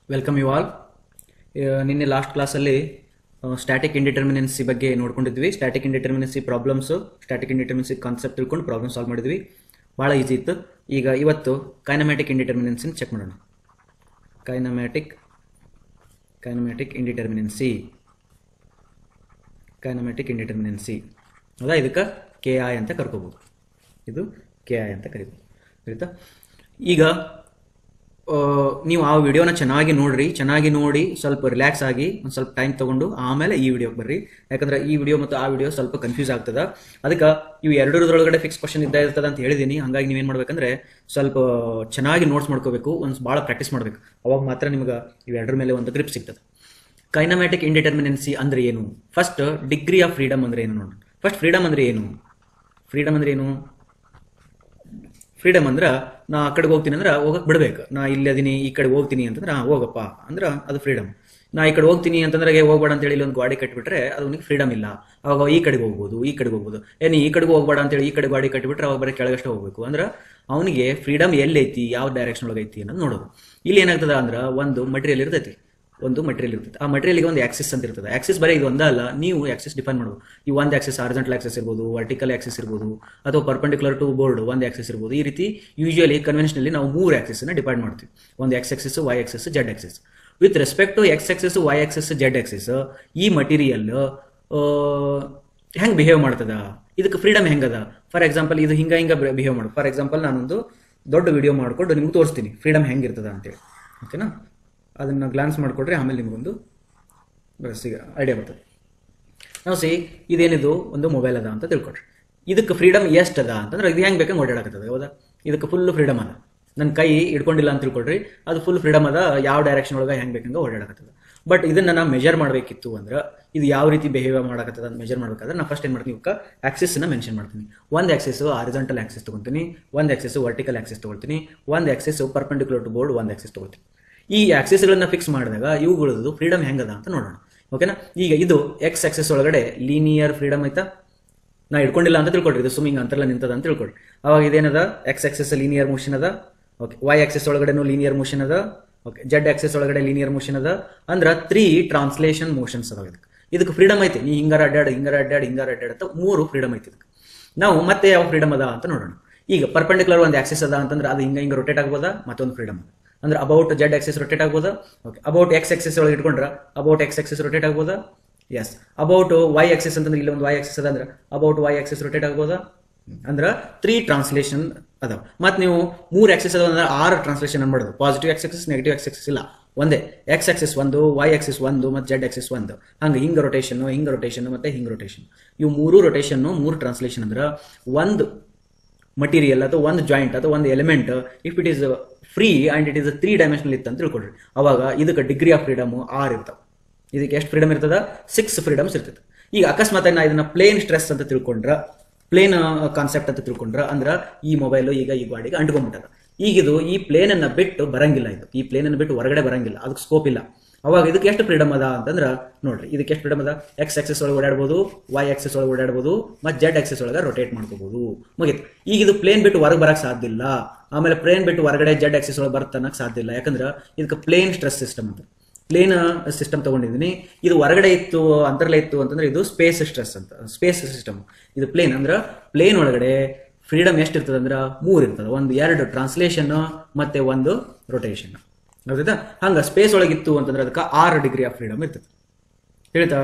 Welcome you all ನಿನ್ನೆ last ಕ್ಲಾಸಲ್ಲಿ static indeterminacy ಬಗ್ಗೆ ನೋಡ್ಕೊಂಡಿದ್ವಿ static indeterminacy problems static indeterminacy concept ತಿಳ್ಕೊಂಡು ಪ್ರಾಬ್ಲಮ್ ಸಾಲ್ವ್ ಮಾಡಿದ್ವಿ ಭಾಳ ಈಸಿ ಇತ್ತು ಈಗ ಇವತ್ತು ಕೈನಮ್ಯಾಟಿಕ್ ಇಂಡಿಟರ್ಮಿನೆನ್ಸಿನ ಚೆಕ್ ಮಾಡೋಣ ಕೈನಮ್ಯಾಟಿಕ್ ಕೈನಮ್ಯಾಟಿಕ್ ಇಂಡಿಟರ್ಮಿನೆನ್ಸಿ ಕೈನಮ್ಯಾಟಿಕ್ ಇಂಡಿಟರ್ಮಿನೆನ್ಸಿ ಹೌದಾ ಇದಕ್ಕೆ ಕೆ ಐ ಅಂತ ಕರ್ಕೋಬೋದು ಇದು ಕೆ ಐ ಅಂತ ಕರಿಬೋದು ಆಯ್ತಾ ಈಗ ಆ, ನೀವು ಆ ವಿಡಿಯೋನ ಚೆನ್ನಾಗಿ ನೋಡ್ರಿ ಚೆನ್ನಾಗಿ ನೋಡಿ ಸ್ವಲ್ಪ ರಿಲ್ಯಾಕ್ಸ್ ಆಗಿ ಒಂದು ಸ್ವಲ್ಪ ಟೈಮ್ ತಗೊಂಡು ಆಮೇಲೆ ಈ ವಿಡಿಯೋಗೆ ಬರ್ರಿ ಯಾಕಂದ್ರೆ ಈ ವಿಡಿಯೋ ಮತ್ತು ಆ ವಿಡಿಯೋ ಸ್ವಲ್ಪ ಕನ್ಫ್ಯೂಸ್ ಆಗ್ತದ ಅದಕ್ಕೆ ಇವು ಎರಡರೊಳಗಡೆ ಫಿಕ್ಸ್ ಕ್ವಶನ್ ಇದ್ದ ಇರ್ತದ ಅಂತ ಹೇಳಿದೀನಿ ಹಾಗಾಗಿ ನೀವೇನು ಮಾಡ್ಬೇಕಂದ್ರೆ ಸ್ವಲ್ಪ ಚೆನ್ನಾಗಿ ನೋಟ್ಸ್ ಮಾಡ್ಕೋಬೇಕು ಒಂದು ಭಾಳ ಪ್ರಾಕ್ಟೀಸ್ ಮಾಡಬೇಕು ಅವಾಗ ಮಾತ್ರ ನಿಮ್ಗೆ ಇವೆರಡರ ಮೇಲೆ ಒಂದು ಗ್ರಿಪ್ ಸಿಗ್ತದೆ ಕೈನಮ್ಯಾಟಿಕ್ ಇಂಡಿಟರ್ಮಿನೆನ್ಸಿ ಅಂದ್ರೆ ಏನು ಫಸ್ಟ್ ಡಿಗ್ರಿ ಆಫ್ ಫ್ರೀಡಮ್ ಅಂದ್ರೆ ಏನು ನೋಡಿ ಫಸ್ಟ್ ಫ್ರೀಡಮ್ ಅಂದ್ರೆ ಏನು ಫ್ರೀಡಮ್ ಅಂದ್ರೆ ಏನು ಫ್ರೀಡಮ್ ಅಂದ್ರೆ ನಾ ಆ ಕಡೆಗೆ ಹೋಗ್ತೀನಿ ಅಂದ್ರೆ ಹೋಗಕ್ ಬಿಡ್ಬೇಕು ನಾ ಇಲ್ಲಿ ಅದೀನಿ ಈ ಕಡೆ ಹೋಗ್ತೀನಿ ಅಂತಂದ್ರೆ ಹಾ ಹೋಗಪ್ಪ ಅಂದ್ರೆ ಅದು ಫ್ರೀಡಮ್ ನಾ ಈ ಕಡೆ ಹೋಗ್ತೀನಿ ಅಂತಂದ್ರೆ ಏ, ಹೋಗ್ಬೇಡ ಅಂತೇಳಿ ಇಲ್ಲಿ ಒಂದು ಗಾಡಿ ಕಟ್ಟಿಬಿಟ್ರೆ ಅದು ಅವನಿಗೆ ಫ್ರೀಡಮ್ ಇಲ್ಲ ಅವಾಗ ಈ ಕಡೆಗೆ ಹೋಗ್ಬೋದು ಈ ಕಡೆಗೆ ಹೋಗ್ಬೋದು ಏನು ಈ ಕಡೆಗೆ ಹೋಗ್ಬೇಡ ಅಂತೇಳಿ ಈ ಕಡೆ ಗಾಡಿ ಕಟ್ಟಿಬಿಟ್ರೆ ಅವಾಗ ಬರೀ ಕೆಳಗಷ್ಟೇ ಹೋಗ್ಬೇಕು ಅಂದ್ರೆ ಅವನಿಗೆ ಫ್ರೀಡಮ್ ಎಲ್ಲಿ ಐತಿ ಯಾವ ಡೈರೆಕ್ಷನ್ ಒಳಗೆ ಐತಿ ಅನ್ನೋದು ನೋಡೋದು ಇಲ್ಲಿ ಏನಾಗ್ತದ ಅಂದ್ರೆ ಒಂದು ಮಟೀರಿಯಲ್ ಇರ್ತೈತಿ ಒಂದು ಮಟೀರಿಯಲ್ ಇರ್ತದೆ ಆ ಮಟೀರಿಯಲ್ಗೆ ಒಂದು ಆಕ್ಸಿಸ್ ಅಂತ ಇರ್ತದೆ ಆಕ್ಸಿಸ್ ಬರೀ ಇದು ಒಂದೇ ಅಲ್ಲ ನೀವು ಆಕ್ಸಿಸ್ ಡಿಫೈನ್ ಮಾಡೋದು ಈ ಒಂದು ಆಕ್ಸಿಸ್ ಆರ್ಜೆಂಟಲ್ ಆಕ್ಸಿಸ್ ಇರ್ಬೋದು ವರ್ಟಿಕಲ್ ಆಕ್ಸಿಸ್ ಇರ್ಬೋದು ಅಥವಾ ಪರ್ಪೆಂಡಿಕ್ಯುಲರ್ ಟು ಬೋರ್ಡ್ ಒಂದು ಆಕ್ಸಿಸ್ ಇರ್ಬೋದು ಈ ರೀತಿ ಯೂಶುವಲಿ ಕನ್ವೆನ್ಷನಲ್ಲಿ ನಾವು ಮೂರು ಆಕ್ಸಿಸ್ ನ ಡಿಪೈಡ್ ಮಾಡ್ತೀವಿ ಒಂದು X axis Y axis Z axis with respect to X axis Y axis Z axis ಈ ಮಟೀರಿಯಲ್ ಹೆಂಗ್ ಬಿಹೇವ್ ಮಾಡ್ತದ ಇದಕ್ಕೆ ಫ್ರೀಡಮ್ ಹೆಂಗದ ಫಾರ್ ಎಕ್ಸಾಂಪಲ್ ಇದು ಹಿಂಗ ಹಿಂಗ ಬಿಹೇವ್ ಮಾಡು ಫಾರ್ ಎಕ್ಸಾಂಪಲ್ ನಾನೊಂದು ದೊಡ್ಡ ವಿಡಿಯೋ ಮಾಡ್ಕೊಂಡು ನಿಮ್ಗೆ ತೋರಿಸ್ತೀನಿ ಫ್ರೀಡಮ್ ಹೆಂಗಿರ್ತದ ಅಂತೇಳಿ ಓಕೆನಾ ಅದನ್ನ ಗ್ಲಾನ್ಸ್ ಮಾಡಿಕೊಡ್ರೆ ಆಮೇಲೆ ನಿಮಗೊಂದು ಬಸ್ಸಿಗೆ ಐಡಿಯಾ ಬರ್ತದೆ ನಾವು ಸಿ ಇದೇನಿದು ಒಂದು ಮೊಬೈಲ್ ಅದ ಅಂತ ತಿಳ್ಕೊಡ್ರಿ ಇದಕ್ಕೆ ಫ್ರೀಡಮ್ ಎಷ್ಟು ಅದ ಅಂತಂದ್ರೆ ಇದು ಹೆಂಗೆ ಬೇಕಂಗೆ ಓಡಾಡಕತ್ತದ ಹೌದಾ ಇದಕ್ಕೆ ಫುಲ್ ಫ್ರೀಡಮ್ ಅದ ನನ್ನ ಕೈ ಹಿಡ್ಕೊಂಡಿಲ್ಲ ಅಂತ ತಿಳ್ಕೊಡ್ರಿ ಅದು ಫುಲ್ ಫ್ರೀಡಮ್ ಅದ ಯಾವ ಡೈರೆಕ್ಷನ್ ಒಳಗೆ ಹೆಂಗೆ ಬೇಕಂಗೆ ಓಡಾಡಕತ್ತದ ಬಟ್ ಇದನ್ನ ನಾವು ಮೆಜರ್ ಮಾಡಬೇಕಿತ್ತು ಅಂದ್ರೆ ಇದು ಯಾವ ರೀತಿ ಬಿಹೇವ್ ಮಾಡಕತ್ತದ ಅಂತ ಮೆಜರ್ ಮಾಡಬೇಕಾದ್ರೆ ನಾನು ಫಸ್ಟ್ ಏನು ಮಾಡ್ತೀನಿ ಇವಕ್ಕೆ ಆಕ್ಸಿಸ್ನ ಮೆನ್ಷನ್ ಮಾಡ್ತೀನಿ ಒಂದು ಆಕ್ಸಿಸ್ ಆರಿಜೆಂಟಲ್ ಆಕ್ಸಿಸ್ ತೊಗೊತೀನಿ ಒಂದು ಆಕ್ಸಿಸ್ ವರ್ಟಿಕಲ್ ಆಕ್ಸಿಸ್ ತೊಗೊಳ್ತೀನಿ ಒಂದು ಆಕ್ಸಿಸ್ ಪರ್ಪೆಂಡಿಕ್ಯುಲರ್ ಟು ಬೋರ್ಡ್ ಒಂದು ಆಕ್ಸಿಸ್ ತೊಗೊಳ್ತೀನಿ ಈ ಆಕ್ಸಿಸ್ಗಳನ್ನ ಫಿಕ್ಸ್ ಮಾಡಿದಾಗ ಇವುಗಳದ್ದು ಫ್ರೀಡಮ್ ಹೆಂಗದ ಅಂತ ನೋಡೋಣ ಓಕೆನಾ ಈಗ ಇದು ಎಕ್ಸ್ ಆಕ್ಸಿಸ್ ಒಳಗಡೆ ಲೀನಿಯರ್ ಫ್ರೀಡಮ್ ಆಯ್ತಾ ನಾ ಇಟ್ಕೊಂಡಿಲ್ಲ ಅಂತ ತಿಳ್ಕೊಡ್ರಿ ಇದು ಸ್ವಿಮ್ಮಿಂಗ್ ಅಂತೆಲ್ಲ ನಿಂತದ ಅಂತ ತಿಳ್ಕೊಡ್ರಿ ಅವಾಗ ಇದೇನದ ಎಕ್ಸ್ ಆಕ್ಸಿಸ್ ಲೀನಿಯರ್ ಮೋಷನ್ ಅದ ಓಕೆ ವೈ ಆಕ್ಸಿಸ್ ಒಳಗಡೆನೂ ಲೀನಿಯರ್ ಮೋಷನ್ ಅದ ಓಕೆ ಜೆಡ್ ಆಕ್ಸಿಸ್ ಒಳಗಡೆ ಲೀನಿಯರ್ ಮೋಷನ್ ಅದ ಅಂದ್ರ ತ್ರೀ ಟ್ರಾನ್ಸ್ಲೇಷನ್ ಮೋಷನ್ಸ್ ಅದಾವ ಇದಕ್ಕೆ ಇದಕ್ಕೆ ಫ್ರೀಡಮ್ ಐತಿ ನೀ ಹಿಂಗಾರ ಅಡ್ಡಾಡ್ ಹಿಂಗಾರ ಅಡ್ಡಾಡ್ ಹಿಂಗಾರ ಅಡ್ಡಾಡ್ ಅಂತ ಮೂರು ಫ್ರೀಡಮ್ ಐತಿ ಇದಕ್ಕೆ ನಾವು ಮತ್ತೆ ಯಾವ ಫ್ರೀಡಮ್ ಅದ ಅಂತ ನೋಡೋಣ ಈಗ ಪರ್ಪೆಂಡಿಕ್ಯುಲರ್ ಒಂದು ಆಕ್ಸಿಸ್ ಅದ ಅಂತಂದ್ರೆ ಅದು ಹಿಂಗ ಹಿಂಗ ರೊಟೇಟ್ ಆಗ್ಬೋದಾ ಮತ್ತೊಂದು ಫ್ರೀಡಮ್ ಅದ ಅಂದ್ರೆ ಅಬೌಟ್ ಜೆಡ್ ಆಕ್ಸಿಸ್ ರೊಟೇಟ್ ಆಗ್ಬೋದಾ ಓಕೆ ಅಬೌಟ್ ಎಕ್ಸ್ ಆಕ್ಸಿಸ್ ಒಳಗೆ ಇಟ್ಕೊಂಡ್ರ ಅಬೌಟ್ ಎಕ್ಸ್ ಆಕ್ಸಿಸ್ ರೊಟೇಟ್ ಆಗ್ಬೋದಾ ಎಸ್ ಅಬೌಟ್ ವೈ ಆಕ್ಸಿಸ್ ಅಂತಂದ್ರೆ ಇಲ್ಲಿ ಒಂದು ವೈ ಆಕ್ಸಿಸ್ ಅದ ಅಂದ್ರೆ ಅಬೌಟ್ ವೈ ಆಕ್ಸಿಸ್ ರೊಟೇಟ್ ಆಗ್ಬೋದಾ ಅಂದ್ರೆ ತ್ರೀ ಟ್ರಾನ್ಸ್ಲೇಷನ್ ಅದಾವ ಮತ್ತೆ ನೀವು ಮೂರು ಆಕ್ಸಿಸ್ ಅದಾವ ಅಂದ್ರೆ ಆರು ಟ್ರಾನ್ಸ್ಲೇಷನ್ ಮಾಡೋದು positive X axis negative X axis ಇಲ್ಲ ಒಂದೇ ಎಕ್ಸ್ ಆಕ್ಸಿಸ್ ಒಂದು ವೈ ಆಕ್ಸಿಸ್ ಒಂದು ಮತ್ತು ಜೆಡ್ ಆಕ್ಸಿಸ್ ಒಂದು ಹಂಗೆ ಹಿಂಗ ರೊಟೇಷನ್ ಹಿಂಗ ರೊಟೇಷನ್ ಮತ್ತೆ ಹಿಂಗ ರೊಟೇಷನ್ ಇವು ಮೂರು ರೊಟೇಷನ್ ಮೂರು ಟ್ರಾನ್ಸ್ಲೇಷನ್ ಅಂದ್ರೆ ಒಂದು ಮಟೀರಿಯಲ್ ಅಥವಾ ಒಂದು ಜಾಯಿಂಟ್ ಅಥವಾ ಒಂದು element if it is free and it is three dimensional ಇತ್ತು ಅಂತ ತಿಳ್ಕೊಳ್ರಿ ಅವಾಗ ಇದಕ್ಕೆ ಡಿಗ್ರಿ ಆಫ್ ಫ್ರೀಡಮ್ ಆರ್ ಇರ್ತಾವ ಇದಕ್ಕೆ ಎಷ್ಟು ಫ್ರೀಡಮ್ ಇರ್ತದ ಸಿಕ್ಸ್ ಫ್ರೀಡಮ್ಸ್ ಇರ್ತದೆ ಈಗ ಅಕಸ್ಮಾತ್ ನಾ ಇದನ್ನ ಪ್ಲೇನ್ ಸ್ಟ್ರೆಸ್ ಅಂತ ತಿಳ್ಕೊಂಡ್ರ ಪ್ಲೇನ್ ಕಾನ್ಸೆಪ್ಟ್ ಅಂತ ತಿಳ್ಕೊಂಡ್ರ ಅಂದ್ರ ಈ ಮೊಬೈಲ್ ಈಗ ಈ ಗಾಡಿಗೆ ಅಂಟ್ಕೊಂಡ್ಬಿಟ್ಟದ ಈಗ ಇದು ಈ ಪ್ಲೇನ್ ಅನ್ನ ಬಿಟ್ಟು ಬರಂಗಿಲ್ಲ ಇದು ಈ ಪ್ಲೇನ್ ಅನ್ನ ಬಿಟ್ಟು ಹೊರಗಡೆ ಬರಂಗಿಲ್ಲ ಅದಕ್ಕೆ ಸ್ಕೋಪ್ ಇಲ್ಲ ಅವಾಗ ಇದಕ್ಕೆ ಎಷ್ಟು ಫ್ರೀಡಮ್ ಅದ ಅಂತಂದ್ರ ನೋಡ್ರಿ ಇದಕ್ಕೆ ಎಷ್ಟು ಫ್ರೀಡಮ್ ಅದ ಎಕ್ಸ್ ಆಕ್ಸಿಸ್ ಒಳಗೆ ಓಡಾಡ್ಬೋದು ವೈ ಆಕ್ಸಿಸ್ ಒಳಗೆ ಓಡಾಡ್ಬೋದು ಮತ್ತು ಜೆಡ್ ಆಕ್ಸಿಸ್ ಒಳಗೆ ರೊಟೇಟ್ ಮಾಡ್ಕೋಬಹುದು ಮುಗೀತು ಈಗ ಇದು ಪ್ಲೇನ್ ಬಿಟ್ಟು ಹೊರಗೆ ಬರಕ್ ಸಾಧ್ಯ ಇಲ್ಲ ಆಮೇಲೆ ಪ್ಲೇನ್ ಬಿಟ್ಟು ಹೊರಗಡೆ ಜೆಡ್ ಆಕ್ಸಿಸ್ ಒಳಗೆ ಬರ್ತನಕ್ ಸಾಧ್ಯ ಇಲ್ಲ ಯಾಕಂದ್ರೆ ಇದಕ್ಕೆ ಪ್ಲೇನ್ ಸ್ಟ್ರೆಸ್ ಸಿಸ್ಟಮ್ ಅಂತ ಪ್ಲೇನ್ ಸಿಸ್ಟಮ್ ತಗೊಂಡಿದ್ದೀನಿ ಇದು ಹೊರಗಡೆ ಇತ್ತು ಅಂತರಲ್ಲೇ ಇತ್ತು ಅಂತಂದ್ರೆ ಇದು ಸ್ಪೇಸ್ ಸ್ಟ್ರೆಸ್ ಅಂತ ಸ್ಪೇಸ್ ಸಿಸ್ಟಮ್ ಇದು ಪ್ಲೇನ್ ಅಂದ್ರೆ ಪ್ಲೇನ್ ಒಳಗಡೆ ಫ್ರೀಡಮ್ ಎಷ್ಟು ಇರ್ತದೆ ಅಂದ್ರೆ ಮೂರು ಇರ್ತದೆ ಒಂದು ಎರಡು ಟ್ರಾನ್ಸ್ಲೇಷನ್ ಮತ್ತೆ ಒಂದು ರೊಟೇಷನ್ ಹೌದಾ ಹಂಗ ಸ್ಪೇಸ್ ಒಳಗಿತ್ತು ಅಂತಂದ್ರೆ ಅದಕ್ಕೆ ಆರು ಡಿಗ್ರಿ ಆಫ್ ಫ್ರೀಡಮ್ ಇರ್ತದೆ ಹೇಳ್ತಾ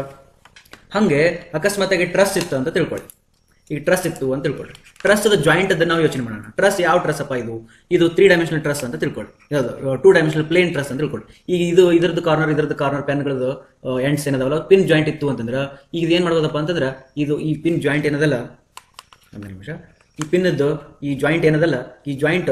ಹಂಗೆ ಅಕಸ್ಮಾತಾಗಿ ಟ್ರಸ್ ಇತ್ತು ಅಂತ ತಿಳ್ಕೊಳ್ಳಿ ಈಗ ಟ್ರಸ್ ಇತ್ತು ಅಂತ ತಿಳ್ಕೊಳ್ಳಿ ಟ್ರಸ್ ಅದು ಜಾಯಿಂಟ್ ಅದ ನಾವು ಯೋಚನೆ ಮಾಡೋಣ ಟ್ರಸ್ ಯಾವ ಟ್ರಸ್ ಅಪ್ಪ ಇದು ಇದು ತ್ರೀ ಡೈಮೆನ್ಷನಲ್ ಟ್ರಸ್ ಅಂತ ತಿಳ್ಕೊಳ್ಳಿ ಯಾವುದು ಟೂ ಡೈಮೆನ್ಷನಲ್ ಪ್ಲೇನ್ ಟ್ರಸ್ ಅಂತ ತಿಳ್ಕೊಳ್ಳಿ ಈಗ ಇದು ಇದ್ರದ್ದು ಕಾರ್ನರ್ ಇದ್ರದ್ದು ಕಾರ್ನರ್ ಪೆನ್ಗಳದ್ದು ಎಂಡ್ಸ್ ಏನದಾವಲ್ಲ ಪಿನ್ ಜಾಯಿಂಟ್ ಇತ್ತು ಅಂತಂದ್ರೆ ಈಗ ಇದು ಏನ್ ಮಾಡ್ಬೋದಪ್ಪ ಅಂತಂದ್ರೆ ಇದು ಈ ಪಿನ್ ಜಾಯಿಂಟ್ ಏನದಲ್ಲ ಒಂದು ನಿಮಿಷ ಈ ಪಿನ್ನದ್ದು ಈ ಜಾಯಿಂಟ್ ಏನದಲ್ಲ ಈ ಜಾಯಿಂಟ್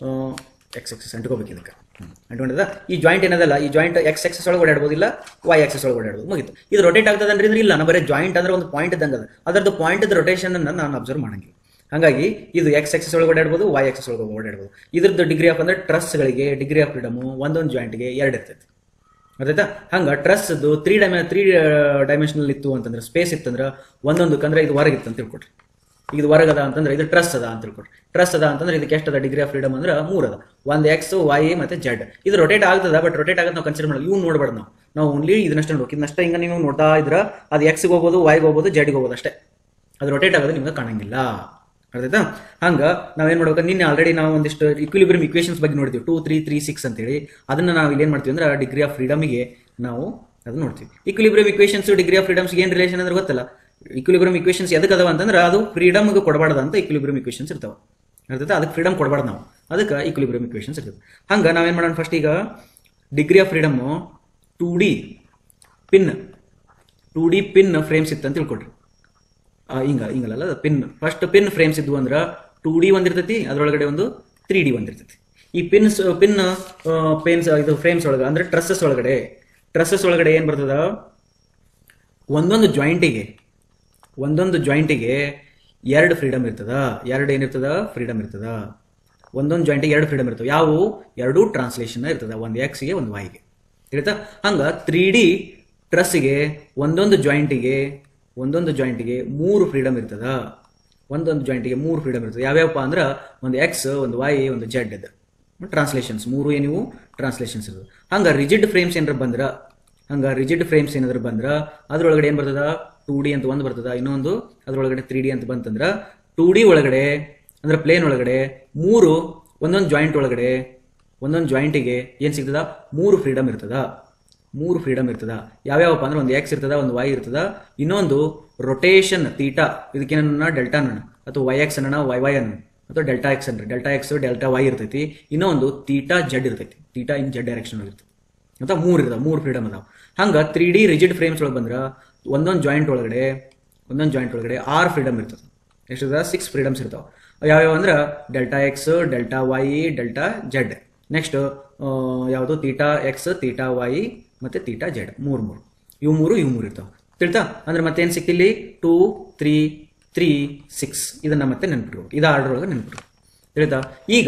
ಎಕ್ಸ್ ಎಕ್ಸಸ್ ಅಂಟ್ಕೋಬೇಕು ಇದಕ್ಕೆ ಅಂಟ್ಕೊಂಡದ ಈ ಜಾಯಿಂಟ್ ಏನದಲ್ಲ ಈ ಜಾಯಿಂಟ್ ಎಕ್ಸ್ ಎಕ್ಸಸ್ ಒಳಗೆ ಓಡಾಡ್ಬೋದಿಲ್ಲ ವೈ ಎಕ್ಸಸ್ ಒಳಗೆ ಓಡಾಡ್ಬೋದು ಮುಗಿತು ಇದು ರೊಟೇಟ್ ಆಗ್ತದೆ ಅಂದ್ರೆ ಇಲ್ಲ ನಾ ಬರೀ ಜಾಯಿಂಟ್ ಅಂದ್ರೆ ಒಂದು ಪಾಯಿಂಟ್ ಇದ್ದಂಗೆ ಅದ ಅದರದ್ದು ಪಾಯಿಂಟ್ ರೊಟೇಷನ್ ಅನ್ನ ನಾನು ಅಬ್ಸರ್ವ್ ಮಾಡಂಗಿಲ್ಲ ಹಾಗಾಗಿ ಇದು ಎಕ್ಸ್ ಎಕ್ಸಸ್ ಒಳಗೆ ಓಡಾಡ್ಬೋದು ವೈ ಎಕ್ಸಸ್ ಒಳಗೆ ಓಡಾಡ್ಬೋದು ಇದ್ರದ್ದು ಡಿಗ್ರಿ ಆಫ್ ಅಂದ್ರೆ ಟ್ರಸ್ಗಳಿಗೆ ಡಿಗ್ರಿ ಆಫ್ ಫ್ರೀಡಮು ಒಂದೊಂದು ಜಾಯಿಂಟ್ಗೆ ಎರಡು ಇರ್ತೈತೆ ಅದಾಯ್ತಾ ಹಂಗ ಟ್ರಸ್ದು ತ್ರೀ ಡೈಮೆ ತ್ರೀ ಡೈಮೆನ್ಷನಲ್ ಇತ್ತು ಅಂತಂದ್ರೆ ಸ್ಪೇಸ್ ಇತ್ತಂದ್ರೆ ಒಂದೊಂದಕ್ಕೆ ಅಂದ್ರೆ ಇದು ಹೊರಗಿತ್ತು ಅಂತ ತಿಳ್ಕೊಡ್ರಿ ಇದು ಹೊರಗದ ಅಂತಂದ್ರೆ ಇದು ಟ್ರಸ್ ಅದ ಅಂತ ತಿಳ್ಕೊಡ್ರಿ ಟ್ರಸ್ ಅದ ಅಂತಂದ್ರೆ ಇದಕ್ಕೆ ಎಷ್ಟದ ಡಿಗ್ರಿ ಆಫ್ ಫ್ರೀಡಮ್ ಅಂದ್ರೆ ಮೂರ್ ಅದ ಒಂದು ಎಕ್ಸ್ ವೈ ಮತ್ತೆ ಜೆಡ್ ಇದು ರೊಟೇಟ್ ಆಗ್ತದ ಬಟ್ ರೊಟೇಟ್ ಆಗದ್ ನಾವು ಕನ್ಸಿಡರ್ ಮಾಡೋದು ಇವ್ ನೋಡ್ಬಾರ್ದು ನಾವು ನಾವು ಓನ್ಲಿ ಇದನ್ನಷ್ಟೇ ನೋಡ್ಬೇಕು ಇದನ್ನಷ್ಟೇ ಹಿಂಗ ನೀವು ನೋಡ್ತಾ ಇದ್ರ ಅದು ಎಕ್ಸ್ಗೆ ಹೋಗ್ಬೋದು ವೈಗೆ ಹೋಗ್ಬೋದು ಜೆಡ್ಗೆ ಹೋಗ್ಬೋದು ಅಷ್ಟೇ ಅದು ರೊಟೇಟ್ ಆಗೋದು ನಿಮ್ಗೆ ಕಾಣಂಗಿಲ್ಲ ಅರ್ಥಾಯ್ತಾ ಹಂಗ ನಾವೇನ್ ಮಾಡ್ಬೇಕು ನಿನ್ನೆ ಆಲ್ರೆಡಿ ನಾವು ಒಂದಿಷ್ಟು ಇಕ್ವಿಲಿಬ್ರಿಯಂ ಇಕ್ವೇಷನ್ಸ್ ಬಗ್ಗೆ ನೋಡ್ತೀವಿ ಟೂ ತ್ರೀ ತ್ರೀ ಸಿಕ್ಸ್ ಅಂತೇಳಿ ಅದನ್ನ ನಾವು ಇಲ್ಲಿ ಏನ್ ಮಾಡ್ತೀವಿ ಅಂದ್ರೆ ಡಿಗ್ರಿ ಆಫ್ ಫ್ರೀಡಮ್ಗೆ ನಾವು ಅದನ್ನ ನೋಡ್ತೀವಿ equilibrium equations degree of freedoms ಏನ್ ರಿಲೇಷನ್ ಅಂದ್ರೆ ಗೊತ್ತಲ್ಲ ಇಕ್ವಿಲಿಬ್ರಿಯಂ ಇಕ್ವೇಷನ್ಸ್ ಎದಕ್ಕೆ ಅದಾವ ಅಂತಂದ್ರೆ ಅದು ಫ್ರೀಡಮ್ಗೆ ಕೊಡಬಾರ್ದು ಅಂತ ಇಕ್ವಿಲಿಬ್ರಿಯಂ ಇಕ್ವೇಷನ್ಸ್ ಇರ್ತಾವ ಅರ್ಥಾಯ್ತಾ ಅದಕ್ಕೆ ಫ್ರೀಡಮ್ ಕೊಡಬಾರ್ದು ನಾವು ಅದಕ್ಕೆ ಇಕ್ವಿಲಿಬ್ರಿಯಂ ಇಕ್ವೇಷನ್ಸ್ ಇರ್ತದೆ ಹಂಗ ನಾವೇನ್ ಮಾಡೋಣ ಫಸ್ಟ್ ಈಗ degree of freedom two D pin two D pin frames ಇತ್ತು ಅಂತ ತಿಳ್ಕೊಡ್ರಿ ಆ, ಹಿಂಗ ಹಿಂಗಲ್ಲ ಪಿನ್ ಫಸ್ಟ್ ಪಿನ್ ಫ್ರೇಮ್ಸ್ ಇದ್ವು ಅಂದ್ರ ಟೂ ಡಿ ಒಂದಿರ್ತೈತಿ ಅದ್ರೊಳಗಡೆ ಒಂದು ತ್ರೀ ಡಿ ಒಂದಿರ್ತೈತಿ ಈ ಪಿನ್ಸ್ ಪಿನ್ ಪೇನ್ಸ್ ಇದು ಫ್ರೇಮ್ಸ್ ಒಳಗ ಅಂದ್ರೆ ಟ್ರಸ್ಸಸ್ ಒಳಗಡೆ ಟ್ರಸ್ಸಸ್ ಒಳಗಡೆ ಏನ್ ಬರ್ತದ ಒಂದೊಂದು ಜಾಯಿಂಟಿಗೆ ಒಂದೊಂದು ಜಾಯಿಂಟಿಗೆ ಎರಡು ಫ್ರೀಡಮ್ ಇರ್ತದ ಎರಡು ಏನಿರ್ತದ ಫ್ರೀಡಮ್ ಇರ್ತದ ಒಂದೊಂದು ಜಾಯಿಂಟಿಗೆ ಎರಡು ಫ್ರೀಡಮ್ ಇರ್ತವೆ ಯಾವುವು ಎರಡೂ ಟ್ರಾನ್ಸ್ಲೇಷನ್ ಇರ್ತದ ಒಂದು ಎಕ್ಸ್ಗೆ ಒಂದು ವೈಗೆ ತಿಳಿತಾ ಹಂಗ ತ್ರೀ ಡಿ ಟ್ರಸ್ಗೆ ಒಂದೊಂದು ಜಾಯಿಂಟಿಗೆ ಒಂದೊಂದು ಜಾಯಿಂಟಿಗೆ ಮೂರು ಫ್ರೀಡಮ್ ಇರ್ತದ ಒಂದೊಂದು ಜಾಯಿಂಟಿಗೆ ಮೂರು ಫ್ರೀಡಮ್ ಇರ್ತದೆ ಯಾವ್ಯಾವಪ್ಪ ಅಂದ್ರೆ ಒಂದು ಎಕ್ಸ್ ಒಂದು ವೈ ಒಂದು ಜೆಡ್ ಇದು ಟ್ರಾನ್ಸ್ಲೇಷನ್ಸ್ ಮೂರು ಏನಿವು ಟ್ರಾನ್ಸ್ಲೇಷನ್ಸ್ ಇರ್ತದೆ ಹಂಗ ರಿಜಿಡ್ ಫ್ರೇಮ್ಸ್ ಏನಾರ ಬಂದ್ರ ಹಂಗ ರಿಜಿಡ್ ಫ್ರೇಮ್ಸ್ ಏನಾದ್ರು ಬಂದ್ರ ಅದ್ರೊಳಗಡೆ ಏನ್ ಬರ್ತದ ಟೂ ಡಿ ಅಂತ ಒಂದು ಬರ್ತದ ಇನ್ನೊಂದು ಅದ್ರೊಳಗಡೆ ತ್ರೀ ಡಿ ಅಂತ ಬಂತಂದ್ರ ಟೂ ಡಿ ಒಳಗಡೆ ಅಂದ್ರೆ ಪ್ಲೇನ್ ಒಳಗಡೆ ಮೂರು ಒಂದೊಂದು ಜಾಯಿಂಟ್ ಒಳಗಡೆ ಒಂದೊಂದು ಜಾಯಿಂಟಿಗೆ ಏನ್ ಸಿಗ್ತದ ಮೂರು ಫ್ರೀಡಮ್ ಇರ್ತದ ಮೂರು ಫ್ರೀಡಮ್ ಇರ್ತದ ಯಾವ್ಯಾವಪ್ಪ ಅಂದ್ರೆ ಒಂದು ಎಕ್ಸ್ ಇರ್ತದ ಒಂದು ವೈ ಇರ್ತದ ಇನ್ನೊಂದು ರೊಟೇಷನ್ ತೀಟಾ ಇದಕ್ಕೇನ ಡೆಲ್ಟಾ ಅನ್ನ ಅಥವಾ ವೈ ಎಕ್ಸ್ ಅನ್ನ ವೈ ವೈ ಅನ್ನ ಅಥವಾ ಡೆಲ್ಟಾ ಎಕ್ಸ್ ಅಂದ್ರೆ ಡೆಲ್ಟಾ ಎಕ್ಸ್ ಡೆಲ್ಟಾ ವೈ ಇರ್ತೈತಿ ಇನ್ನೊಂದು ತೀಟಾ ಜೆಡ್ ಇರ್ತೈತಿ ತೀಟಾ ಇನ್ ಜೆಡ್ ಡೈರೆಕ್ಷನ್ ಇರ್ತೈತಿ ಅಂತ ಮೂರು ಇರ್ತಾವ ಮೂರು ಫ್ರೀಡಮ್ ಅದಾವ ಹಂಗ ತ್ರೀ ಡಿ ರಿಜಿಡ್ ಫ್ರೇಮ್ಸ್ ಒಳಗೆ ಬಂದ್ರ ಒಂದೊಂದು ಜಾಯಿಂಟ್ ಒಳಗಡೆ ಒಂದೊಂದು ಜಾಯಿಂಟ್ ಒಳಗಡೆ ಆರು ಫ್ರೀಡಮ್ ಇರ್ತದೆ ಎಷ್ಟಿದ ಸಿಕ್ಸ್ ಫ್ರೀಡಮ್ಸ್ ಇರ್ತಾವ ಯಾವ್ಯಾವ ಅಂದ್ರೆ delta X delta Y delta Z next ಯಾವುದು ತೀಟಾ ಎಕ್ಸ್ ತೀಟಾ ವೈ ಮತ್ತೆ ತೀಟಾ ಜೆಡ್ ಮೂರು ಮೂರು ಇವು ಮೂರು ಇವು ಮೂರು ಇರ್ತಾವ ತಿಳ್ತಾ ಅಂದ್ರೆ ಮತ್ತೆ ಏನ್ ಸಿಕ್ತಿಲ್ಲಿ ಟೂ ತ್ರೀ ತ್ರೀ ಸಿಕ್ಸ್ ಇದನ್ನ ಮತ್ತೆ ನೆನ್ಪಿಟ್ಬೇಕು ಇದು ಆರ್ಡರ್ ಒಳಗೆ ನೆನ್ಪಿಟ್ಬೇಕು ತಿಳಿತಾ ಈಗ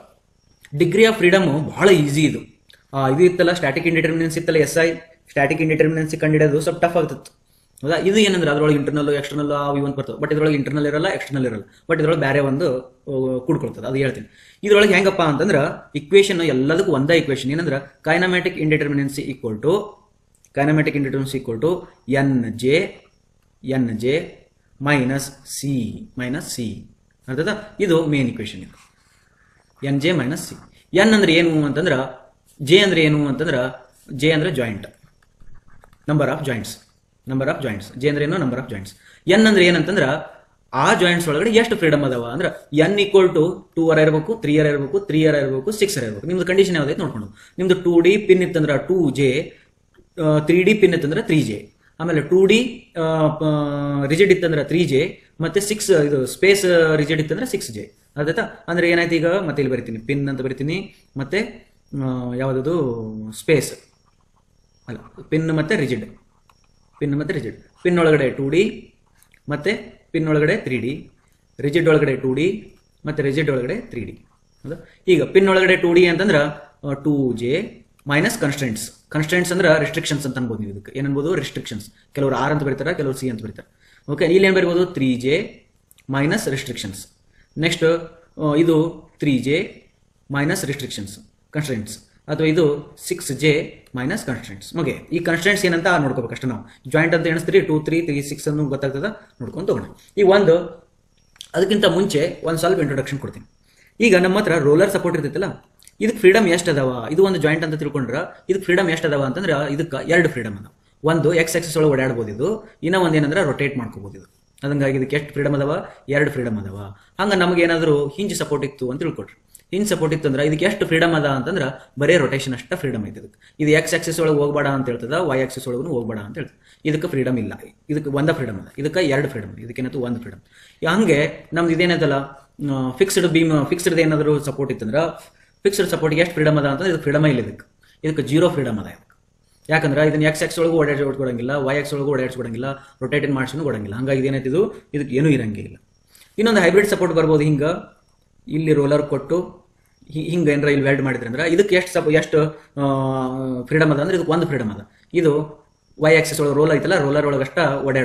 ಡಿಗ್ರಿ ಆಫ್ ಫ್ರೀಡಮ್ ಬಹಳ ಈಸಿ ಇದು ಆ, ಇದು ಇತ್ತಲ್ಲ ಸ್ಟ್ಯಾಟಿಕ್ ಇಂಡಿಟರ್ಮಿನೆನ್ಸ್ ಇತ್ತಲ್ಲ ಎಸ್ ಐ ಸ್ಟ್ಯಾಟಿಕ್ ಇಂಡಿಟರ್ಮಿನೆನ್ಸಿ ಕಂಡಿಡೋದು ಸ್ವಲ್ಪ ಟಫ್ ಆಗ್ತಿತ್ತು ಹೌದಾ ಇದು ಏನಂದ್ರೆ ಅದ್ರೊಳಗೆ ಇಂಟರ್ನಲ್ ಎಕ್ಸ್ಟರ್ನಲ್ ಅವು ಇವಂತ ಬರ್ತವೆ ಬಟ್ ಇದ್ರೊಳಗೆ ಇಂಟರ್ನಲ್ ಇರಲ್ಲ ಎಕ್ಸ್ಟರ್ನಲ್ ಇರಲ್ಲ ಬಟ್ ಇದ್ರೊಳಗೆ ಬೇರೆ ಒಂದು ಕೂಡ್ಕೊಳ್ತದೆ ಅದು ಹೇಳ್ತೀನಿ ಇದ್ರೊಳಗೆ ಹೆಂಗಪ್ಪ ಅಂತಂದ್ರೆ ಇಕ್ವೇಶನ್ ಎಲ್ಲದಕ್ಕೂ ಒಂದೇ ಇಕ್ವೇಶನ್ ಏನಂದ್ರೆ kinematic indeterminacy equal to kinematic indeterminacy equal to N J N J minus C minus C ಅರ್ಥದ ಇದು ಮೇನ್ ಇಕ್ವೇಶನ್ ಇದು N J minus C N ಅಂದ್ರೆ ಏನು ಅಂತಂದ್ರ ಜೆ ಅಂದ್ರೆ ಏನು ಅಂತಂದ್ರ ಜೆ ಅಂದ್ರೆ joint number of joints number of joints J ಅಂದ್ರೆ ಏನು ನಂಬರ್ ಆಫ್ ಜಾಯಿಂಟ್ಸ್ ಎನ್ ಅಂದ್ರೆ ಏನಂತಂದ್ರ ಆ ಜಾಯಿಂಟ್ಸ್ ಒಳಗಡೆ ಎಷ್ಟು ಫ್ರೀಡಮ್ ಅದಾವ ಅಂದ್ರೆ ಎನ್ ಈಕ್ವಲ್ ಟು ಟೂ ಅರ ಇರಬೇಕು ತ್ರೀ ಅರ ಇರಬೇಕು ತ್ರೀ ಅರ ಇರಬೇಕು ಸಿಕ್ಸ್ ಅರ ಇರಬೇಕು ನಿಮ್ದು ಕಂಡೀಷನ್ ಯಾವ್ದೈತೆ ನೋಡ್ಕೊಂಡು ನಿಮ್ದು ಟೂ ಡಿ ಪಿನ್ ಇತ್ತಂದ್ರ two J three D pin ಇತ್ತಂದ್ರೆ ತ್ರೀ ಜೆ ಆಮೇಲೆ ಟೂ ಡಿ ರಿಜಿಡ್ ಇತ್ತಂದ್ರೆ ತ್ರೀ ಜೆ ಮತ್ತೆ ಸಿಕ್ಸ್ ಇದು ಸ್ಪೇಸ್ ರಿಜಿಡ್ ಇತ್ತಂದ್ರೆ ಸಿಕ್ಸ್ ಜೆ ಅದಾಯ್ತಾ ಅಂದ್ರೆ ಏನಾಯ್ತು ಈಗ ಮತ್ತೆ ಇಲ್ಲಿ ಬರಿತೀನಿ ಪಿನ್ ಅಂತ ಬರಿತೀನಿ ಮತ್ತೆ ಆ, ಯಾವ್ದದು ಸ್ಪೇಸ್ ಅಲ್ಲ ಪಿನ್ ಮತ್ತೆ ರಿಜಿಡ್ ಪಿನ್ ಮತ್ತೆ ರಿಜಿಡ್ ಪಿನ್ ಒಳಗಡೆ ಟೂ ಡಿ ಮತ್ತೆ ಪಿನ್ ಒಳಗಡೆ ತ್ರೀ ಡಿ ರಿಜಿಡ್ ಒಳಗಡೆ ಟೂ ಡಿ ಮತ್ತೆ ರಿಜಿಡ್ ಒಳಗಡೆ ತ್ರೀ ಡಿ ಹೌದಾ ಈಗ ಪಿನ್ ಒಳಗಡೆ ಟೂ ಡಿ ಅಂತಂದ್ರೆ two J minus constants constants ಅಂದ್ರೆ ರಿಸ್ಟ್ರಿಕ್ಷನ್ಸ್ ಅಂತ ಅನ್ಬೋದು ನೀವು ಇದಕ್ಕೆ ಏನನ್ಬೋದು ರಿಸ್ಟ್ರಿಕ್ಷನ್ಸ್ ಕೆಲವರು ಆರ್ ಅಂತ ಬರೀತಾರೆ ಕೆಲವರು ಸಿ ಅಂತ ಬರೀತಾರೆ ಓಕೆ ಇಲ್ಲಿ ಏನು ಬರಿಬೋದು three J minus restrictions next ಇದು three J minus restrictions constants ಅಥವಾ ಇದು six J minus constants okay ಈ ಕನ್ಸ್ಟೆಂಟ್ಸ್ ಏನಂತ ನೋಡ್ಕೋಬೇಕಷ್ಟೇ ನಾವು ಜಾಯಿಂಟ್ ಅಂತ ಎಣಿಸ್ತೀರಿ ಟೂ ತ್ರೀ ತ್ರೀ ಸಿಕ್ಸ್ ಅನ್ನು ಗೊತ್ತಾಗ್ತದ ನೋಡ್ಕೊಂಡು ತಗೋಣ ಈ ಒಂದು ಅದಕ್ಕಿಂತ ಮುಂಚೆ ಒಂದು ಸ್ವಲ್ಪ ಇಂಟ್ರೊಡಕ್ಷನ್ ಕೊಡ್ತೀನಿ ಈಗ ನಮ್ಮ ಹತ್ರ ರೋಲರ್ ಸಪೋರ್ಟ್ ಇರ್ತೈತಲ್ಲ ಇದಕ್ಕೆ ಫ್ರೀಡಮ್ ಎಷ್ಟು ಅದಾವ ಇದು ಒಂದು ಜಾಯಿಂಟ್ ಅಂತ ತಿಳ್ಕೊಂಡ್ರ ಇದಕ್ಕೆ ಫ್ರೀಡಮ್ ಎಷ್ಟು ಅದಾವ ಅಂತಂದ್ರೆ ಇದಕ್ಕೆ ಎರಡು ಫ್ರೀಡಮ್ ಅದಾವ ಒಂದು ಎಕ್ಸ್ ಎಕ್ಸಸ್ ಒಳಗೆ ಓಡಾಡ್ಬೋದು ಇದು ಇನ್ನೂ ಒಂದು ಏನಂದ್ರೆ ರೊಟೇಟ್ ಮಾಡ್ಕೋಬೋದು ಇದು ಅದಂಗಾಗಿ ಇದಕ್ಕೆ ಎಷ್ಟು ಫ್ರೀಡಮ್ ಅದಾವ ಎರಡು ಫ್ರೀಡಮ್ ಅದಾವ ಹಂಗ ನಮಗೆ ಏನಾದರೂ ಹಿಂಜ್ ಸಪೋರ್ಟ್ ಇತ್ತು ಅಂತ ತಿಳ್ಕೊಟ್ರಿ ಹಿಂಜ್ ಸಪೋರ್ಟ್ ಇತ್ತು ಅಂದ್ರೆ ಇದಕ್ಕೆ ಎಷ್ಟು ಫ್ರೀಡಮ್ ಅದ ಅಂತಂದ್ರೆ ಬರೇ ರೊಟೇಷನ್ ಅಷ್ಟ ಫ್ರೀಡಮ್ ಐತೆ ಇದಕ್ಕೆ ಇದು ಎಕ್ಸ್ ಆಕ್ಸಿಸ್ ಒಳಗೆ ಹೋಗ್ಬೇಡ ಅಂತ ಹೇಳ್ತದ ವೈ ಆಕ್ಸಿಸ್ ಒಳಗೂ ಹೋಗ್ಬೇಡ ಅಂತ ಹೇಳ್ತದೆ ಇದಕ್ಕೆ ಫ್ರೀಡಮ್ ಇಲ್ಲ ಇದಕ್ಕೆ ಒಂದ ಫ್ರೀಡಮ್ ಅದ ಇದಕ್ಕೆ ಎರಡು ಫ್ರೀಡಮ್ ಇದಕ್ಕೇನತ್ತು ಒಂದು ಫ್ರೀಡಮ್ ಹಂಗೆ ನಮ್ದು ಇದೇನೈತಲ್ಲ ಫಿಕ್ಸ್ಡ್ ಬೀಮ್ ಫಿಕ್ಸ್ಡ್ ಏನಾದರೂ ಸಪೋರ್ಟ್ ಇತ್ತಂದ್ರೆ ಫಿಕ್ಸ್ಡ್ ಸಪೋರ್ಟ್ಗೆ ಎಷ್ಟು ಫ್ರೀಡಮ್ ಅದ ಅಂತಂದ್ರೆ ಇದಕ್ಕೆ ಫ್ರೀಡಮ್ ಇಲ್ಲ ಇದಕ್ಕೆ ಇದಕ್ಕೆ ಜೀರೋ ಫ್ರೀಡಮ್ ಅದ ಇದಕ್ಕೆ ಯಾಕಂದ್ರೆ ಇದನ್ನ ಎಕ್ಸ್ ಎಕ್ಸ್ ಒಳಗೂ ಓಡಾಡ್ಸ್ಕೊಡಂಗಿಲ್ಲ ವೈ ಎಕ್ಸ್ ಒಳಗೂ ಓಡಾಡ್ಸ್ಕೊಡಂಗಿಲ್ಲ ರೊಟೇಟೆಡ್ ಮಾಡ್ಸೂ ಕೊಡಂಗಿಲ್ಲ ಹಂಗಾಗಿ ಇದೇನೈತೆ ಇದು ಇದಕ್ಕೆ ಏನೂ ಇರಂಗಿಲ್ಲ ಇನ್ನೊಂದು ಹೈಬ್ರಿಡ್ ಸಪೋರ್ಟ್ ಬರ್ಬೋದು ಹಿಂಗ ಇಲ್ಲಿ ರೋಲರ್ ಕೊಟ್ಟು ಹಿ- ಹಿಂಗ ಏನಾರ ಇಲ್ಲಿ ವೆಲ್ಡ್ ಮಾಡಿದ್ರೆ ಅಂದ್ರೆ ಇದಕ್ಕೆ ಎಷ್ಟು ಸಪ ಎಷ್ಟು ಫ್ರೀಡಮ್ ಅದ ಅಂದ್ರೆ ಇದಕ್ಕೆ ಒಂದು ಫ್ರೀಡಮ್ ಅದ ಇದು ವೈ ಆಕ್ಸಿಸ್ ಒಳಗೆ ರೋಲ್ ಐತಲ್ಲ ರೋಲರ್ ಒಳಗಷ್ಟ ಓಡಾಡ್ಬೋದು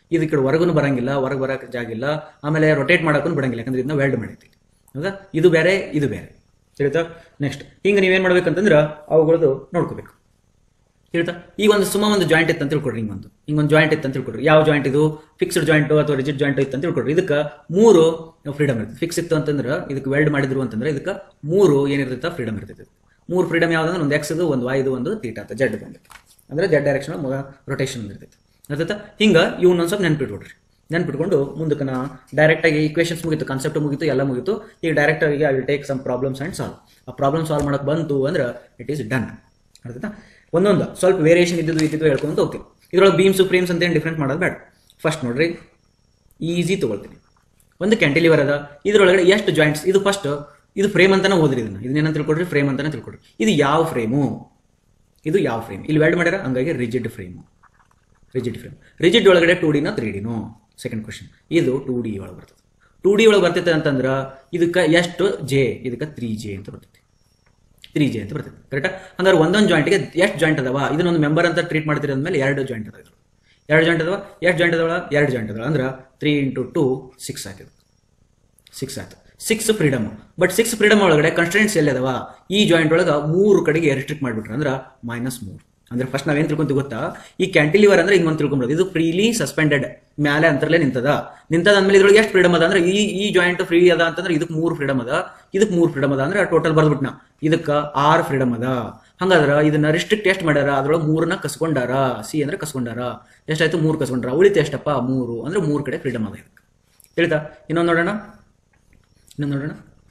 ಇದು ಈ ಕಡೆ ಹೊರಗೂ ಬರಂಗಿಲ್ಲ ಹೊರಗೆ ಬರಕ್ಕೆ ಜಾಗಿಲ್ಲ ಆಮೇಲೆ ರೊಟೇಟ್ ಮಾಡೋಕ್ಕೂ ಬಿಡಂಗಿಲ್ಲ ಯಾಕಂದ್ರೆ ಇದನ್ನ ವೆಲ್ಡ್ ಮಾಡೈತಿ ಹೌದಾ ಇದು ಬೇರೆ ಇದು ಬೇರೆ ತಿಳಿತಾ ನೆಕ್ಸ್ಟ್ ಹಿಂಗೆ ನೀವೇನ್ ಮಾಡ್ಬೇಕಂತಂದ್ರೆ ಅವುಗಳದ್ದು ನೋಡ್ಕೋಬೇಕು ಹೇಳ್ತಾ ಈಗ ಒಂದು ಸುಮ್ಮ ಒಂದು ಜಾಯಿಂಟ್ ಇತ್ತು ಅಂತ ತಿಳ್ಕೊಡ್ರಿ ಹಿಂಗೊಂದು ಹಿಂಗೊಂದು ಜಾಯಿಂಟ್ ಇತ್ತು ಅಂತ ತಿಳ್ಕೊಡ್ರಿ ಯಾವ ಜಾಯಿಂಟ್ ಇದು ಫಿಕ್ಸ್ಡ್ ಜಾಯಿಂಟ್ ಅಥವಾ ರಿಜಿಡ್ ಜಾಯಿಂಟ್ ಇತ್ತು ಅಂತ ತಿಳ್ಕೊಡ್ರಿ ಇದಕ್ಕೆ ಮೂರು ಫ್ರೀಡಮ್ ಇರ್ತದೆ ಫಿಕ್ಸ್ ಇತ್ತು ಅಂತಂದ್ರೆ ಇದಕ್ಕೆ ವೆಲ್ಡ್ ಮಾಡಿದ್ರು ಅಂತಂದ್ರೆ ಇದಕ್ಕೆ ಮೂರು ಏನಿರ್ತೈತೆ ಫ್ರೀಡಮ್ ಇರ್ತೈತೆ ಮೂರು ಫ್ರೀಡಮ್ ಯಾವ್ದಂದ್ರೆ ಒಂದು ಎಕ್ಸ್ ಒಂದು ವೈ ಇದು ಒಂದು ತೀಟ ಅಂತ ಜೆಡ್ ಬಂದಿತ್ತು ಅಂದ್ರೆ ಜೆಡ್ ಡೈರೆಕ್ಷನ್ ರೊಟೇಷನ್ ಇರ್ತೈತೆ ಅರ್ಥಾಯ್ತಾ ಹಿಂಗ ಇವ್ನ ಒಂದು ಸ್ವಲ್ಪ ನೆನ್ಪಿಟ್ಕೊಡ್ರಿ ನೆನ್ಪಿಟ್ಕೊಂಡು ಮುಂದಕ್ಕೆ ನಾ ಡೈರೆಕ್ಟ್ ಆಗಿ ಈಕ್ವೇಶನ್ಸ್ ಮುಗೀತು ಕಾನ್ಸೆಪ್ಟ್ ಮುಗೀತು ಎಲ್ಲ ಮುಗೀತು ಈಗ ಡೈರೆಕ್ಟ್ ಆಗಿ I will take some problems and solve ಆ ಪ್ರಾಬ್ಲಮ್ ಸಾಲ್ವ್ ಮಾಡಕ್ ಬಂತು ಅಂದ್ರೆ ಇಟ್ ಈಸ್ ಡನ್ ಅರ್ಥಾಯ್ತಾ ಒಂದೊಂದು ಸ್ವಲ್ಪ ವೇರಿಯೇಷನ್ ಇದ್ದಿದ್ದು ಇದ್ದಿದ್ದು ಹೇಳ್ಕೊಂತ ಹೋಗ್ತೀನಿ ಇದ್ರೊಳಗೆ ಬೀಮ್ಸ್ ಫ್ರೇಮ್ಸ್ ಅಂತ ಏನು ಡಿಫ್ರೆಂಟ್ ಮಾಡೋದು ಬೇಡ ಫಸ್ಟ್ ನೋಡ್ರಿ ಈಸಿ ತಗೊಳ್ತೀನಿ ಒಂದು ಕ್ಯಾಂಟಿಲಿವರ್ ಅದ ಇದ್ರೊಳಗಡೆ ಎಷ್ಟು ಜಾಯಿಂಟ್ಸ್ ಇದು ಫಸ್ಟ್ ಇದು ಫ್ರೇಮ್ ಅಂತಾನೆ ಓದ್ರಿ ಇದನ್ನ ಇದನ್ನೇನಂತ ತಿಳ್ಕೊಡ್ರಿ ಫ್ರೇಮ್ ಅಂತಾನೆ ತಿಳ್ಕೊಡ್ರಿ ಇದು ಯಾವ ಫ್ರೇಮು ಇದು ಯಾವ ಫ್ರೇಮ್ ಇಲ್ಲಿ ವೆಲ್ಡ್ ಮಾಡ್ಯಾರ ಹಂಗಾಗಿ rigid frame rigid frame rigid ಒಳಗಡೆ ಟೂ ಡಿನ ತ್ರೀ ಡಿನೋ ಸೆಕೆಂಡ್ ಕ್ವಶನ್ ಇದು ಟೂ ಡಿ ಒಳಗೆ ಬರ್ತದೆ ಟೂ ಡಿ ಒಳಗೆ ಬರ್ತೈತೆ ಅಂತಂದ್ರೆ ಇದಕ್ಕೆ ಎಷ್ಟು ಜೆ ಇದಕ್ಕೆ ತ್ರೀ ಜೆ ಅಂತ ಬರ್ತೈತಿ ತ್ರೀ ಜೆ ಅಂತ ಬರ್ತೈತೆ ಕರೆಕ್ಟಾ ಹಂಗಾರೆ ಒಂದೊಂದು ಜಾಯಿಂಟ್ಗೆ ಎಷ್ಟು ಜಾಯಿಂಟ್ ಅದಾವ ಇದನ್ನೊಂದು ಮೆಂಬರ್ ಅಂತ ಟ್ರೀಟ್ ಮಾಡ್ತೀರಿ ಅಂದಮೇಲೆ ಎರಡು ಜಾಯಿಂಟ್ ಅದಾವ ಇದ್ರೊಳಗೆ. ಎರಡು ಜಾಯಿಂಟ್ ಅದಾವ ಎಷ್ಟು ಜಾಯಿಂಟ್ ಅದಾವ ಎರಡು ಜಾಯಿಂಟ್ ಅದಾವ ಅಂದ್ರೆ ತ್ರೀ ಇಂಟು ಟು ಸಿಕ್ಸ್ ಆಗಿದೆ ಸಿಕ್ಸ್ ಆಯ್ತು six freedom but six freedom ಒಳಗಡೆ ಕನ್ಸ್ಟೆಂಟ್ಸ್ ಎಲ್ಲಿ ಅದಾವ ಈ ಜಾಯಿಂಟ್ ಒಳಗೆ ಮೂರು ಕಡೆಗೆ ರೆಸ್ಟ್ರಿಕ್ಟ್ ಮಾಡ್ಬಿಟ್ರೆ ಅಂದ್ರೆ ಮೈನಸ್ ಮೂರು ಅಂದ್ರೆ ಫಸ್ಟ್ ನಾವೇನ್ ತಿಳ್ಕೊಂತೀವಿ ಗೊತ್ತಾ ಈ ಕ್ಯಾಂಟಿಲಿವರ್ ಅಂದ್ರೆ ಹಿಂಗೊಂದು ತಿಳ್ಕೊಂಬೋದು ಇದು ಫ್ರೀಲಿ ಸಸ್ಪೆಂಡೆಡ್ ಮ್ಯಾಲೆ ಅಂತರಲ್ಲೇ ನಿಂತದ ನಿಂತದ ಅಂದ್ಮೇಲೆ ಇದ್ರೊಳಗೆ ಎಷ್ಟು ಫ್ರೀಡಮ್ ಅದ ಅಂದ್ರೆ ಈ ಈ ಜಾಯಿಂಟ್ ಫ್ರೀ ಅದ ಅಂತಂದ್ರೆ ಇದಕ್ಕೆ ಮೂರು ಫ್ರೀಡಮ್ ಅದ ಇದಕ್ಕೆ ಮೂರು ಫ್ರೀಡಮ್ ಅದ ಅಂದ್ರೆ ಟೋಟಲ್ ಬರ್ದ್ಬಿಟ್ನ ಇದಕ್ಕೆ ಆರು ಫ್ರೀಡಮ್ ಅದ ಹಂಗಾದ್ರ ಇದನ್ನ ರಿಸ್ಟ್ರಿಕ್ಟ್ ಎಷ್ಟು ಮಾಡ್ಯಾರ ಅದ್ರೊಳಗೆ ಮೂರನ್ನ ಕಸ್ಕೊಂಡಾರ ಸಿ ಅಂದ್ರೆ ಕಸ್ಕೊಂಡಾರ ಎಷ್ಟಾಯ್ತು ಮೂರು ಕಸ್ಕೊಂಡ್ರ ಉಳಿತು ಎಷ್ಟಪ್ಪ ಮೂರು ಅಂದ್ರೆ ಮೂರು ಕಡೆ ಫ್ರೀಡಮ್ ಅದ ಇದಕ್ಕೆ ತಿಳಿತಾ ಇನ್ನೊಂದು ನೋಡೋಣ ಇನ್ನೊಂದು ನೋಡೋಣ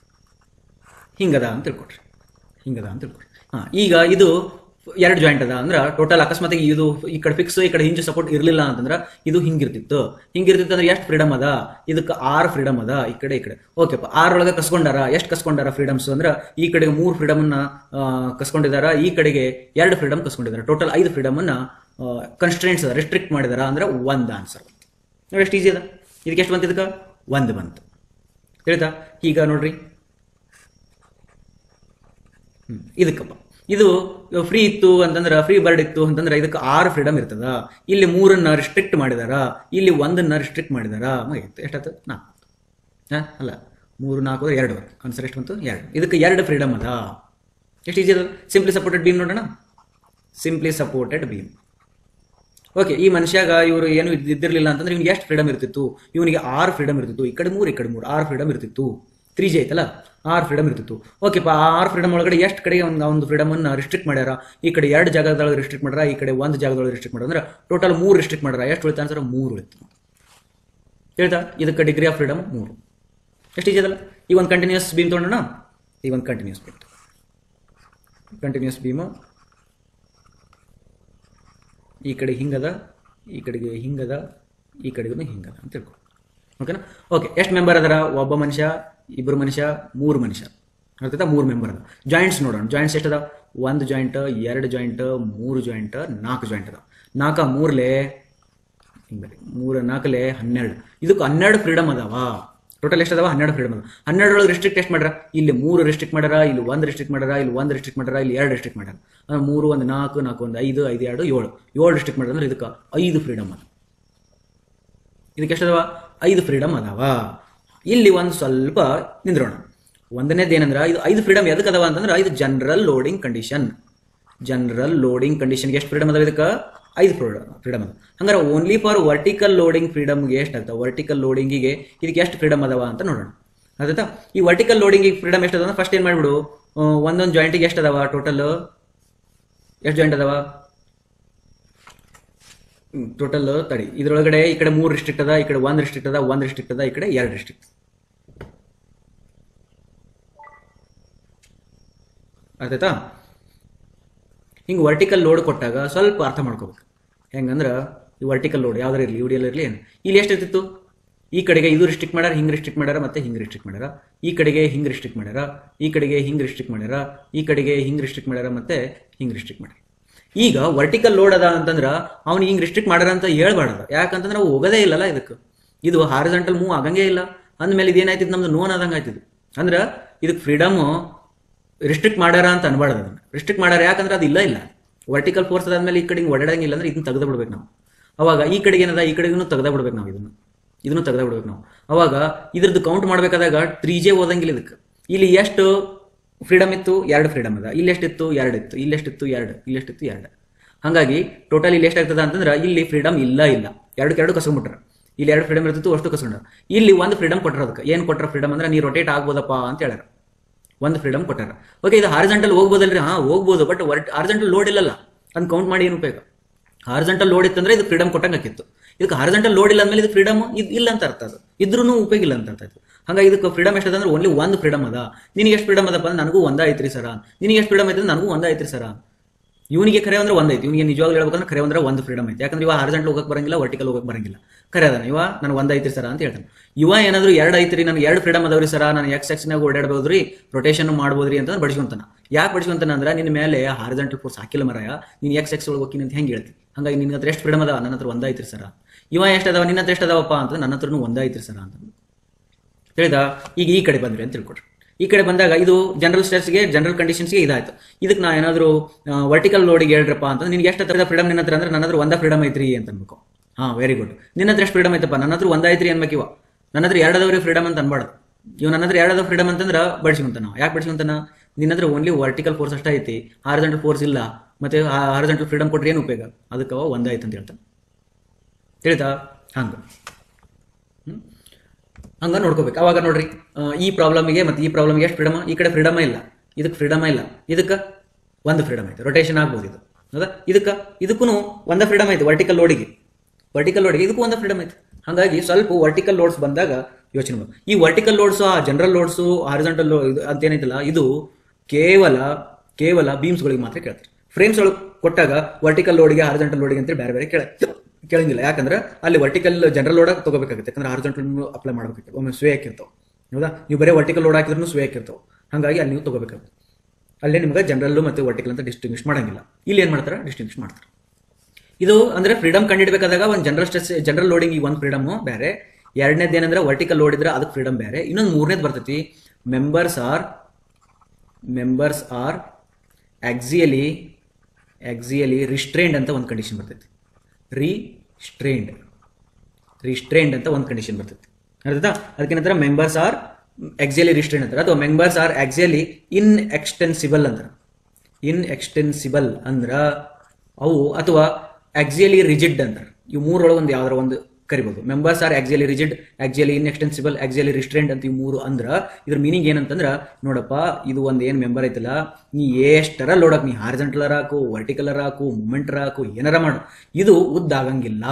ಹಿಂಗದ ಅಂತ ತಿಳ್ಕೊಡ್ರಿ ಹಿಂಗದ ಅಂತ ತಿಳ್ಕೊಡ್ರಿ ಹಾ ಈಗ ಇದು ಎರಡು ಜಾಯಿಂಟ್ ಅದ ಅಂದ್ರೆ ಟೋಟಲ್ ಅಕಸ್ಮಾತ್ ಇದು ಈ ಕಡೆ ಫಿಕ್ಸ್ ಈ ಕಡೆ ಹಿಂಜ್ ಸಪೋರ್ಟ್ ಇರಲಿಲ್ಲ ಅಂತಂದ್ರೆ ಇದು ಹಿಂಗಿರ್ತಿತ್ತು ಹಿಂಗಿರ್ತಿತ್ತು ಅಂದ್ರೆ ಎಷ್ಟು ಫ್ರೀಡಮ್ ಅದ ಇದಕ್ಕೆ ಆರು ಫ್ರೀಡಮ್ ಅದ ಈ ಕಡೆ ಈ ಕಡೆ ಓಕೆಪ್ಪ ಆರೊಳಗೆ ಕಸ್ಕೊಂಡಾರ ಎಷ್ಟು ಕಸ್ಕೊಂಡಾರ ಫ್ರೀಡಮ್ಸ್ ಅಂದ್ರೆ ಈ ಕಡೆಗೆ ಮೂರು ಫ್ರೀಡಮ್ ಅನ್ನ ಆ, ಕಸ್ಕೊಂಡಿದಾರ ಈ ಕಡೆಗೆ ಎರಡು ಫ್ರೀಡಮ್ ಕಸ್ಕೊಂಡಿದಾರ ಟೋಟಲ್ ಐದು ಫ್ರೀಡಮ್ ಅನ್ನ ಕನ್ಸ್ಟ್ರೆಂಟ್ಸ್ ರೆಸ್ಟ್ರಿಕ್ಟ್ ಮಾಡಿದಾರ ಅಂದ್ರೆ ಒಂದ್ ಆನ್ಸರ್ ನೋಡಿ ಎಷ್ಟು ಈಸಿ ಅದ ಇದಕ್ಕೆ ಎಷ್ಟು ಬಂತು ಇದಕ್ಕೆ ಒಂದು ಬಂತು ಹೇಳ್ತಾ ಈಗ ನೋಡ್ರಿ ಹ್ಮ್, ಇದಕ್ಕಪ್ಪ ಇದು ಫ್ರೀ ಇತ್ತು ಅಂತಂದ್ರೆ ಫ್ರೀ ಬರ್ಡ್ ಇತ್ತು ಅಂತಂದ್ರೆ ಇದಕ್ಕೆ ಆರು ಫ್ರೀಡಮ್ ಇರ್ತದ ಇಲ್ಲಿ ಮೂರನ್ನ ರಿಸ್ಟ್ರಿಕ್ಟ್ ಮಾಡಿದಾರ ಇಲ್ಲಿ ಒಂದನ್ನ ರಿಸ್ಟ್ರಿಕ್ಟ್ ಮಾಡಿದಾರ ಮುಗೀತು ಎಷ್ಟಾಯ್ತು ನಾಲ್ಕು ಹಾ ಅಲ್ಲ ಮೂರು ನಾಲ್ಕು ಎರಡು ಆನ್ಸರ್ ಎಷ್ಟು ಬಂತು ಎರಡು ಇದಕ್ಕೆ ಎರಡು ಫ್ರೀಡಮ್ ಅದ ಎಷ್ಟು ಈಸಿ ಅದ ಸಿಂಪ್ಲಿ ಸಪೋರ್ಟೆಡ್ ಬೀಮ್ ನೋಡೋಣ ಸಿಂಪ್ಲಿ ಸಪೋರ್ಟೆಡ್ ಬೀಮ್ ಓಕೆ ಈ ಮನುಷ್ಯಾಗ ಇವರು ಏನು ಇದ್- ಇದ್ದಿರ್ಲಿಲ್ಲ ಅಂತಂದ್ರೆ ಇವ್ನಿಗೆ ಎಷ್ಟು ಫ್ರೀಡಮ್ ಇರ್ತಿತ್ತು ಇವನಿಗೆ ಆರು ಫ್ರೀಡಮ್ ಇರ್ತಿತ್ತು ಈ ಕಡೆ ಮೂರು ಈ ಕಡೆ ಮೂರು ಆರು ಫ್ರೀಡಮ್ ಇರ್ತಿತ್ತು ತ್ರೀ ಜೆ ಐತಲ್ಲ ಆರು ಫ್ರೀಡಮ್ ಇರ್ತಿತ್ತು ಓಕೆಪ್ಪ ಆ ಆರು ಫ್ರೀಡಮ್ ಒಳಗಡೆ ಎಷ್ಟು ಕಡೆ ಒಂದು ಒಂದು ಫ್ರೀಡಮ್ ಅನ್ನ ರಿಸ್ಟ್ರಿಕ್ಟ್ ಮಾಡ್ಯಾರ ಈ ಕಡೆ ಎರಡು ಜಾಗದೊಳಗೆ ರಿಸ್ಟ್ರಿಕ್ಟ್ ಮಾಡ್ಯಾರ ಈ ಕಡೆ ಒಂದು ಜಾಗದೊಳಗೆ ರಿಸ್ಟ್ರಿಕ್ಟ್ ಮಾಡ್ಯಾರ ಅಂದ್ರೆ ಟೋಟಲ್ ಮೂರು ರಿಸ್ಟ್ರಿಕ್ಟ್ ಮಾಡ್ಯಾರ ಎಷ್ಟು ಉಳಿತ ಆನ್ಸರ್ ಮೂರು ಉಳಿತು ಹೇಳ್ತಾ ಇದಕ್ಕೆ ಡಿಗ್ರಿ ಆಫ್ ಫ್ರೀಡಮ್ ಮೂರು ಎಷ್ಟು ಈಜಿ ಅದಲ್ಲ ಈಗ ಒಂದು ಕಂಟಿನ್ಯೂಸ್ ಬೀಮ್ ತೊಗೊಂಡೋಣ ಈಗ ಒಂದು ಕಂಟಿನ್ಯೂಸ್ ಬೀಮ್ ಕಂಟಿನ್ಯೂಸ್ ಬೀಮು ಈ ಕಡೆ ಹಿಂಗದ ಈ ಕಡೆಗೆ ಹಿಂಗದ ಈ ಕಡೆಗೂ ಹಿಂಗದ ಅಂತ ತಿಳ್ಕೊ ಓಕೆನಾ ಓಕೆ ಎಷ್ಟು ಮೆಂಬರ್ ಅದರ ಒಬ್ಬ ಮನುಷ್ಯ ಇಬ್ಬರು ಮನುಷ್ಯ ಮೂರು ಮನುಷ್ಯ ಅರ್ಥಾಯ್ತಾ ಮೂರು ಮೆಂಬರ್ ಅದ ಜಾಯಿಂಟ್ಸ್ ನೋಡೋಣ ಜಾಯಿಂಟ್ಸ್ ಎಷ್ಟದ ಒಂದು ಜಾಯಿಂಟ್ ಎರಡು ಜಾಯಿಂಟ್ ಮೂರು ಜಾಯಿಂಟ್ ನಾಲ್ಕು ಜಾಯಿಂಟ್ ಅದ ನಾಲ್ಕ ಮೂರ್ಲೆ ಹಿಂಗೆ ಮೂರು ನಾಲ್ಕಲೆ ಹನ್ನೆರಡು ಇದಕ್ಕೆ ಹನ್ನೆರಡು ಫ್ರೀಡಮ್ ಅದಾವ ಟೋಟಲ್ ಎಷ್ಟು ಅದಾವ ಹನ್ನೆರಡು ಫ್ರೀಡಮ್ ಅದ ಹನ್ನೆರಡರೊಳಗೆ ರಿಸ್ಟ್ರಿಕ್ಟ್ ಎಷ್ಟು ಮಾಡ್ಯಾರ ಇಲ್ಲಿ ಮೂರು ರಿಸ್ಟ್ರಿಕ್ಟ್ ಮಾಡ್ಯಾರ ಇಲ್ಲಿ ಒಂದು ರಿಸ್ಟ್ರಿಕ್ಟ್ ಮಾಡ್ಯಾರ ಇಲ್ಲಿ ಒಂದು ರಿಸ್ಟ್ರಿಕ್ಟ್ ಮಾಡ್ಯಾರ ಇಲ್ಲಿ ಎರಡು ರಿಸ್ಟ್ರಿಕ್ಟ್ ಮಾಡ್ಯಾರ ಅಂದ್ರೆ ಮೂರು ಒಂದು ನಾಲ್ಕು ನಾಲ್ಕು ಒಂದು ಐದು ಐದು ಎರಡು ಏಳು ಏಳು ರಿಸ್ಟ್ರಿಕ್ಟ್ ಮಾಡ್ಯಾರ ಅಂದ್ರೆ ಇದಕ್ಕೆ ಐದು ಫ್ರೀಡಮ್ ಅದ ಇದಕ್ಕೆ ಎಷ್ಟು ಅದಾವ ಐದು ಫ್ರೀಡಮ್ ಅದಾವ ಇಲ್ಲಿ ಒಂದು ಸ್ವಲ್ಪ ನಿಂದ್ರೋಣ ಒಂದನೇದು ಏನಂದ್ರೆ ಇದು ಐದು ಫ್ರೀಡಮ್ ಎದಕ್ಕೆ ಅದಾವ ಅಂತಂದ್ರೆ ಇದು general loading condition general loading ಕಂಡೀಷನ್ಗೆ ಎಷ್ಟು ಫ್ರೀಡಮ್ ಅದಾವ ಇದಕ್ಕೆ ಐದು ಫ್ರೀಡಮ್ ಫ್ರೀಡಮ್ ಅದ ಹಂಗಾರೆ ಓನ್ಲಿ ಫಾರ್ ವರ್ಟಿಕಲ್ ಲೋಡಿಂಗ್ ಫ್ರೀಡಮ್ಗೆ ಎಷ್ಟು ಆಗ್ತಾವ ವರ್ಟಿಕಲ್ ಲೋಡಿಂಗಿಗೆ ಇದಕ್ಕೆ ಎಷ್ಟು ಫ್ರೀಡಮ್ ಅದಾವ ಅಂತ ನೋಡೋಣ ಆಯ್ತಾ ಈ ವರ್ಟಿಕಲ್ ಲೋಡಿಂಗಿಗೆ ಫ್ರೀಡಮ್ ಎಷ್ಟು ಅದ ಫಸ್ಟ್ ಏನು ಮಾಡ್ಬಿಡು ಒಂದೊಂದು ಜಾಯಿಂಟಿಗೆ ಎಷ್ಟು ಅದಾವ ಟೋಟಲ್ ಎಷ್ಟು ಜಾಯಿಂಟ್ ಅದಾವ ಟೋಟಲ್ ತಡಿ ಇದ್ರೊಳಗಡೆ ಈ ಕಡೆ ಮೂರು ರಿಸ್ಟ್ರಿಕ್ಟ್ ಅದ ಈ ಕಡೆ ಒಂದ್ ರಿಸ್ಟ್ರಿಕ್ಟ್ ಅದ ಒಂದ್ ರಿಸ್ಟ್ರಿಕ್ಟ್ ಅದ ಈ ಕಡೆ ಎರಡು ರಿಸ್ಟ್ರಿಕ್ಟ್ ಆಯ್ತಾಯ್ತಾ ಹಿಂಗೆ ವರ್ಟಿಕಲ್ ಲೋಡ್ ಕೊಟ್ಟಾಗ ಸ್ವಲ್ಪ ಅರ್ಥ ಮಾಡ್ಕೋಬೇಕು ಹೆಂಗಂದ್ರ ಈ ವರ್ಟಿಕಲ್ ಲೋಡ್ ಯಾವ್ದಾರು ಇರಲಿ ಯುಡಿಯಲ್ ಇರಲಿ ಏನು ಇಲ್ಲಿ ಎಷ್ಟು ಇರ್ತಿತ್ತು ಈ ಕಡೆಗೆ ಇದು ರಿಸ್ಟ್ರಿಕ್ಟ್ ಮಾಡ್ಯಾರ ಹಿಂಗೆ ರಿಸ್ಟ್ರಿಕ್ಟ್ ಮಾಡ್ಯಾರ ಮತ್ತೆ ಹಿಂಗೆ ರಿಸ್ಟ್ರಿಕ್ಟ್ ಮಾಡ್ಯಾರ ಈ ಕಡೆಗೆ ಹಿಂಗೆ ರಿಸ್ಟ್ರಿಕ್ಟ್ ಮಾಡ್ಯಾರ ಈ ಕಡೆಗೆ ಹಿಂಗೆ ರಿಸ್ಟ್ರಿಕ್ಟ್ ಮಾಡ್ಯಾರ ಈ ಕಡೆಗೆ ಹಿಂಗೆ ರಿಸ್ಟ್ರಿಕ್ಟ್ ಮಾಡ್ಯಾರ ಮತ್ತೆ ಹಿಂಗೆ ರಿಸ್ಟ್ರಿಕ್ಟ್ ಮಾಡ್ಯಾರ ಈಗ ವರ್ಟಿಕಲ್ ಲೋಡ್ ಅದ ಅಂತಂದ್ರ ಅವ್ನಿಗೆ ಹಿಂಗೆ ರಿಸ್ಟ್ರಿಕ್ಟ್ ಮಾಡ್ಯಾರ ಅಂತ ಹೇಳ್ಬಾರ್ದು ಯಾಕಂತಂದ್ರೆ ಅವು ಹೋಗೋದೇ ಇಲ್ಲಲ್ಲ ಇದಕ್ಕೆ ಇದು ಹಾರಿಜಾಂಟಲ್ ಮೂವ್ ಆಗಂಗೇ ಇಲ್ಲ ಅಂದ್ಮೇಲೆ ಇದೇನಾಯ್ತಿದ್ ನಮ್ದು ನೋನ್ ಆದಂಗೆ ಆಯ್ತಿದ್ ಅಂದ್ರೆ ಇದಕ್ಕೆ ಫ್ರೀಡಮ್ ರಿಸ್ಟ್ರಿಕ್ಟ್ ಮಾಡ್ಯಾರ ಅಂತ ಅನ್ಬಾರ್ದು ಅದನ್ನ ರಿಸ್ಟ್ರಿಕ್ಟ್ ಮಾಡ್ಯಾರ ಯಾಕಂದ್ರೆ ಅದು ಇಲ್ಲ ಇಲ್ಲ ವರ್ಟಿಕಲ್ ಫೋರ್ಸ್ ಅದಾದ್ಮೇಲೆ ಈ ಕಡೆ ಹಿಂಗೆ ಓಡಾಡಂಗಿಲ್ಲ ಅಂದ್ರೆ ಇದನ್ನ ತೆಗೆದು ಬಿಡ್ಬೇಕು ನಾವು ಅವಾಗ ಈ ಕಡೆಗೆ ಏನದ ಈ ಕಡೆಗೂ ತೆಗ್ದ ಬಿಡ್ಬೇಕು ನಾವು ಇದನ್ನು ಇದನ್ನು ತೆಗ್ದ ಬಿಡ್ಬೇಕು ನಾವು ಅವಾಗ ಇದ್ರದ್ದು ಕೌಂಟ್ ಮಾಡಬೇಕಾದಾಗ ತ್ರೀ ಜೆ ಓದಂಗಿಲ್ಲ ಇದಕ್ಕೆ ಇಲ್ಲಿ ಎಷ್ಟು ಫ್ರೀಡಮ್ ಇತ್ತು ಎರಡು ಫ್ರೀಡಮ್ ಅದ ಇಲ್ಲಿ ಎಷ್ಟಿತ್ತು ಎರಡು ಇತ್ತು ಇಲ್ಲಿ ಎಷ್ಟಿತ್ತು ಎರಡು ಇಲ್ಲಿ ಎಷ್ಟಿತ್ತು ಎರಡು ಹಾಗಾಗಿ ಟೋಟಲ್ ಇಲ್ಲಿ ಎಷ್ಟಾಗ್ತದ ಅಂತಂದ್ರೆ ಇಲ್ಲಿ ಫ್ರೀಡಮ್ ಇಲ್ಲ ಇಲ್ಲ ಎರಡಕ್ಕೆ ಎರಡು ಕಸ್ಕೊಂಡ್ಬಿಟ್ರ ಇಲ್ಲಿ ಎರಡು ಫ್ರೀಡಮ್ ಇರ್ತಿತ್ತು ಅಷ್ಟು ಕಸ್ಕೊಂಡ್ರ ಇಲ್ಲಿ ಒಂದು ಫ್ರೀಡಮ್ ಕೊಟ್ಟರ ಅದಕ್ಕೆ ಏನು ಕೊಟ್ಟರ ಫ್ರೀಡಮ್ ಅಂದ್ರೆ ನೀ ರೊಟೇಟ್ ಆಗ್ಬೋದಪ್ಪ ಅಂತ ಹೇಳ್ಯಾರ ಒಂದು ಫ್ರೀಡಮ್ ಕೊಟ್ಟಾರ ಓಕೆ ಇದು ಹಾರ್ಜೆಂಟಲ್ ಹೋಗ್ಬೋದಲ್ರಿ ಹಾ ಹೋಗ್ಬೋದು ಬಟ್ ಹಾರ್ಜೆಂಟಲ್ ಲೋಡ್ ಇಲ್ಲಲ್ಲ ಅದನ್ನ ಕೌಂಟ್ ಮಾಡಿ ಏನು ಉಪಯೋಗ ಹಾರ್ಜೆಂಟಲ್ ಲೋಡ್ ಇತ್ತಂದ್ರೆ ಇದು ಫ್ರೀಡಮ್ ಕೊಟ್ಟಂಗೆ ಆಕಿತ್ತು ಇದಕ್ಕೆ ಹಾರ್ಜೆಂಟಲ್ ಲೋಡ್ ಇಲ್ಲ ಅಂದ್ಮೇಲೆ ಇದು ಫ್ರೀಡಮ್ ಇಲ್ಲ ಅಂತ ಅರ್ಥ ಅದು ಇದ್ರೂ ಉಪಯೋಗ ಇಲ್ಲ ಅಂತ ಅರ್ಥ ಆಯ್ತು ಹಂಗಾಗಿ ಇದಕ್ಕೆ ಫ್ರೀಡಮ್ ಎಷ್ಟದ ಅಂದ್ರೆ ಓನ್ಲಿ ಒಂದು ಫ್ರೀಡಮ್ ಅದ ನಿನಗೆ ಎಷ್ಟು ಫ್ರೀಡಮ್ ಅದಪ್ಪ ಅಂದ್ರೆ ನನಗೂ ಒಂದ ಐತ್ರಿ ಸರ ನಿನಗೆ ಎಷ್ಟು ಫ್ರೀಡಮ್ ಐತೆ ನನಗೂ ಒಂದ ಐತ್ರಿ ಸರ ಇವನಿಗೆ ಕರೆ ಅಂದ್ರೆ ಒಂದ್ ಐತಿ ಇವನಿಗೆ ನಿಜವಾಗ್ಲೂ ಹೇಳ್ಬೇಕಂದ್ರೆ ಕರೆ ಅಂದ್ರೆ ಒಂದು ಫ್ರೀಡಮ್ ಐತಿ ಯಾಕಂದ್ರೆ ಇವ ಹಾರ್ಜೆಂಟಲ್ ಹೋಗಕ್ ಬರಂಗಿಲ್ಲ ವರ್ಟಿಕಲ್ ಹೋಗಕ್ ಬರಂಗಿಲ್ಲ ಕರೆ ಅದಾನ ಇವ ನನಗೆ ಒಂದ್ ಐತ್ರಿ ಸರ ಅಂತ ಹೇಳ್ತಾನೆ ಇವ ಏನಾದ್ರು ಎರಡು ಐತ್ರಿ ನನಗೆ ಎರಡು ಫ್ರೀಡಮ್ ಅದಾವ್ರಿ ಸರ ನಾನು ಎಕ್ಸ್ ಎಕ್ಸ್ನಾಗ ಓಡಾಡ್ಬೋದ್ರಿ ರೊಟೇಷನ್ ಮಾಡ್ಬೋದ್ರಿ ಅಂತ ಬಡಿಸ್ಕೊಂತಾನ ಯಾಕೆ ಬಡಿಸ್ಕೊಂತಾನ ಅಂದ್ರೆ ನಿನ್ನ ಮೇಲೆ ಹಾರ್ಜೆಂಟಲ್ ಫೋರ್ಸ್ ಹಾಕಿಲ್ಲ ಮರಾಯ ನೀನು ಎಕ್ಸ್ ಎಕ್ಸ್ ಒಳಗೆ ಹೋಗಿ ಅಂತ ಹೆಂಗೆ ಹೇಳ್ತಿ ಹಂಗಾಗಿ ನಿನ್ನ ಹತ್ರ ಎಷ್ಟು ಫ್ರೀಡಮ್ ಅದಾವ ನನ್ನ ಹತ್ರ ಒಂದ್ ಐತ್ರಿ ಸರ ಇವ ಎಷ್ಟು ಅದಾವ ನಿನ್ನ ಹತ್ರ ಎಷ್ಟು ಅದಾವಪ್ಪ ಅಂತ ನನ್ನ ಹತ್ರನೂ ಒಂದ್ ಐತ್ರಿ ಸರ ಅಂತ ತಿಳಿದ ಈಗ ಈ ಕಡೆ ಬಂದ್ರಿ ಅಂತ ತಿಳ್ಕೊಡ್ರಿ ಈ ಕಡೆ ಬಂದಾಗ ಇದು ಜನರಲ್ ಸ್ಟ್ರೆಸ್ಗೆ ಜನರಲ್ ಕಂಡೀಷನ್ಸ್ಗೆ ಇದಾಯ್ತು ಇದಕ್ಕೆ ನಾ ಏನಾದರೂ ವರ್ಟಿಕಲ್ ಲೋಡಿಗೆ ಹೇಳ್ರಪ್ಪ ಅಂತ ನಿನ್ಗೆ ಎಷ್ಟು ಹತ್ರದ ಫ್ರೀಡಮ್ ನಿನ್ನ ಹತ್ರ ಅಂದ್ರೆ ನನ್ನ ಹತ್ರ ಒಂದ ಫ್ರೀಡಮ್ ಐತ್ರಿ ಅಂತ ಅನ್ಬೇಕು ಹಾ ವೆರಿ ಗುಡ್ ನಿನ್ನ ಹತ್ರ ಎಷ್ಟು ಫ್ರೀಡಮ್ ಐತಪ್ಪ ನನ್ನ ಹತ್ರ ಒಂದ ಐತ್ರಿ ಅನ್ಬೇಕು ಇವ ನನ್ನ ಹತ್ರ ಎರಡದವ್ರಿ ಫ್ರೀಡಮ್ ಅಂತ ಅನ್ಬಾರ್ದು ಇವ್ ನನ್ನ ಹತ್ರ ಎರಡದ ಫ್ರೀಡಮ್ ಅಂತಂದ್ರೆ ಬಡಿಸ್ಕೊಂತಾನ ಯಾಕೆ ಬಡಿಸ್ಕೊಂತಾನ ನಿನ್ನ ಹತ್ರ ಓನ್ಲಿ ವರ್ಟಿಕಲ್ ಫೋರ್ಸ್ ಅಷ್ಟೇ ಐತಿ ಹಾರ್ಜೆಂಟಲ್ ಫೋರ್ಸ್ ಇಲ್ಲ ಮತ್ತೆ ಹಾರ್ಜೆಂಟಲ್ ಫ್ರೀಡಮ್ ಕೊಟ್ರೆ ಏನು ಉಪಯೋಗ ಅದಕ್ಕೆ ಅವ ಒಂದ ಐತೆ ಅಂತ ಹೇಳ್ತಾನೆ ತಿಳಿತಾ ಹಂಗ ಹ್ಮ್ ಹಂಗ ನೋಡ್ಕೋಬೇಕು ಅವಾಗ ನೋಡ್ರಿ ಆ, ಈ ಪ್ರಾಬ್ಲಮ್ಗೆ ಮತ್ತೆ ಈ ಪ್ರಾಬ್ಲಮ್ಗೆ ಎಷ್ಟು ಫ್ರೀಡಮ್ ಈ ಕಡೆ ಫ್ರೀಡಮ್ ಇಲ್ಲ ಇದಕ್ಕೆ ಫ್ರೀಡಮ್ ಇಲ್ಲ ಇದಕ್ಕೆ ಒಂದು ಫ್ರೀಡಮ್ ಐತೆ ರೊಟೇಷನ್ ಆಗ್ಬೋದು ಇದು ಹೌದಾ ಇದಕ್ಕೆ ಇದಕ್ಕೂ ಒಂದ ಫ್ರೀಡಮ್ ಐತೆ ವರ್ಟಿಕಲ್ ಲೋಡಿಗೆ ವರ್ಟಿಕಲ್ ಲೋಡಿಗೆ ಇದಕ್ಕೂ ಒಂದು ಫ್ರೀಡಮ್ ಐತೆ ಹಾಗಾಗಿ ಸ್ವಲ್ಪ ವರ್ಟಿಕಲ್ ಲೋಡ್ಸ್ ಬಂದಾಗ ಯೋಚನೆ ಮಾಡಿ ಈ ವರ್ಟಿಕಲ್ ಲೋಡ್ಸು ಆ ಜನರಲ್ ಲೋಡ್ಸು ಹಾರಿಜಾಂಟಲ್ ಇದು ಅಂತ ಏನೈತಲ್ಲ ಇದು ಕೇವಲ ಕೇವಲ ಬೀಮ್ಸ್ಗಳಿಗೆ ಮಾತ್ರ ಕೇಳ್ತಾರೆ ಫ್ರೇಮ್ಸ್ ಒಳಗೆ ಕೊಟ್ಟಾಗ ವರ್ಟಿಕಲ್ ಲೋಡ್ಗೆ ಹಾರಿಜಾಂಟಲ್ ಲೋಡಿಗೆ ಅಂತ ಬೇರೆ ಬೇರೆ ಕೇಳ ಕೇಳಂಗಿಲ್ಲ ಯಾಕಂದ್ರೆ ಅಲ್ಲಿ ವರ್ಟಿಕಲ್ ಜನರಲ್ ಲೋಡ್ ತಗೋಬೇಕಾಗುತ್ತೆ ಯಾಕಂದ್ರೆ ಹಾರಿಜಾಂಟಲ್ ಅಪ್ಲೈ ಮಾಡ್ಬೇಕಾಗುತ್ತೆ ಒಮ್ಮೆ ಸ್ವೇ ಹಾಕಿರ್ತಾವೆ ಹೌದಾ ನೀವು ಬರೀ ವರ್ಟಿಕಲ್ ಲೋಡ್ ಹಾಕಿದ್ರು ಸ್ವೇ ಹಾಕಿರ್ತಾವೆ ಹಾಗಾಗಿ ಅಲ್ಲಿ ನೀವು ತಗೋಬೇಕಾಗುತ್ತೆ ಅಲ್ಲೇ ನಿಮ್ಗೆ ಜನರಲ್ ಮತ್ತೆ ವರ್ಟಿಕಲ್ ಅಂತ ಡಿಸ್ಟಿಂಗ್ವಿಷ್ ಮಾಡಂಗಿಲ್ಲ ಇಲ್ಲಿ ಏನ್ ಮಾಡ್ತಾರೆ ಡಿಸ್ಟಿಂಗ್ವಿಷ್ ಮಾಡ್ತಾರೆ ಇದು ಅಂದ್ರೆ ಫ್ರೀಡಮ್ ಕಂಡಿಡ್ಬೇಕಾದಾಗ ಒಂದು ಜನರಲ್ ಸ್ಟ್ರೆಸ್ ಜನರಲ್ ಲೋಡಿಂಗ್ ಈ ಒಂದು ಫ್ರೀಡಮ್ ಬೇರೆ ಎರಡನೇದು ಏನಂದ್ರೆ ವರ್ಟಿಕಲ್ ಲೋಡ್ ಇದ್ರೆ ಅದಕ್ಕೆ ಫ್ರೀಡಮ್ ಬೇರೆ ಇನ್ನೊಂದು ಮೂರನೇದು ಬರ್ತೈತಿ members are members are axially axially restrained ಅಂತ ಒಂದು ಕಂಡೀಷನ್ ಬರ್ತೈತಿ ರಿಸ್ಟ್ರೈನ್ಡ್ ರಿಸ್ಟ್ರೈನ್ಡ್ ಅಂತ ಒಂದು ಕಂಡೀಷನ್ ಬರ್ತೈತಿ ಅರ್ಥಾಯ್ತಾ ಅದಕ್ಕೇನಂತರ ಮೆಂಬರ್ಸ್ ಆರ್ ಎಕ್ಸಿಯಲಿ ರಿಸ್ಟ್ರೈನ್ ಅಂತಾರೆ ಅಥವಾ members are axially inextensible ಅಂತಾರೆ ಇನ್ ಎಕ್ಸ್ಟೆನ್ಸಿಬಲ್ ಅಂದ್ರ ಅವು ಅಥವಾ ಆಕ್ಸಿಯಲಿ ರಿಜಿಡ್ ಅಂತಾರೆ ಇವು ಮೂರೊಳಗೆ ಒಂದು ಯಾವ್ದಾರ ಒಂದು ಕರಿಬಹುದು members are axially rigid axially inextensible axially restraint ಅಂತ ಇವು ಮೂರು ಅಂದ್ರ ಇದ್ರ ಮೀನಿಂಗ್ ಏನಂತಂದ್ರ ನೋಡಪ್ಪ ಇದು ಒಂದು ಏನ್ ಮೆಂಬರ್ ಐತಲ್ಲ ನೀ ಎಷ್ಟರ ಲೋಡಕ್ ನೀ ಹಾರ್ಜೆಂಟಲರ್ ಹಾಕು ವರ್ಟಿಕಲರ್ ಹಾಕು ಮೂಮೆಂಟರ್ ಹಾಕು ಏನಾರ ಮಾಡು ಇದು ಉದ್ದಾಗಂಗಿಲ್ಲ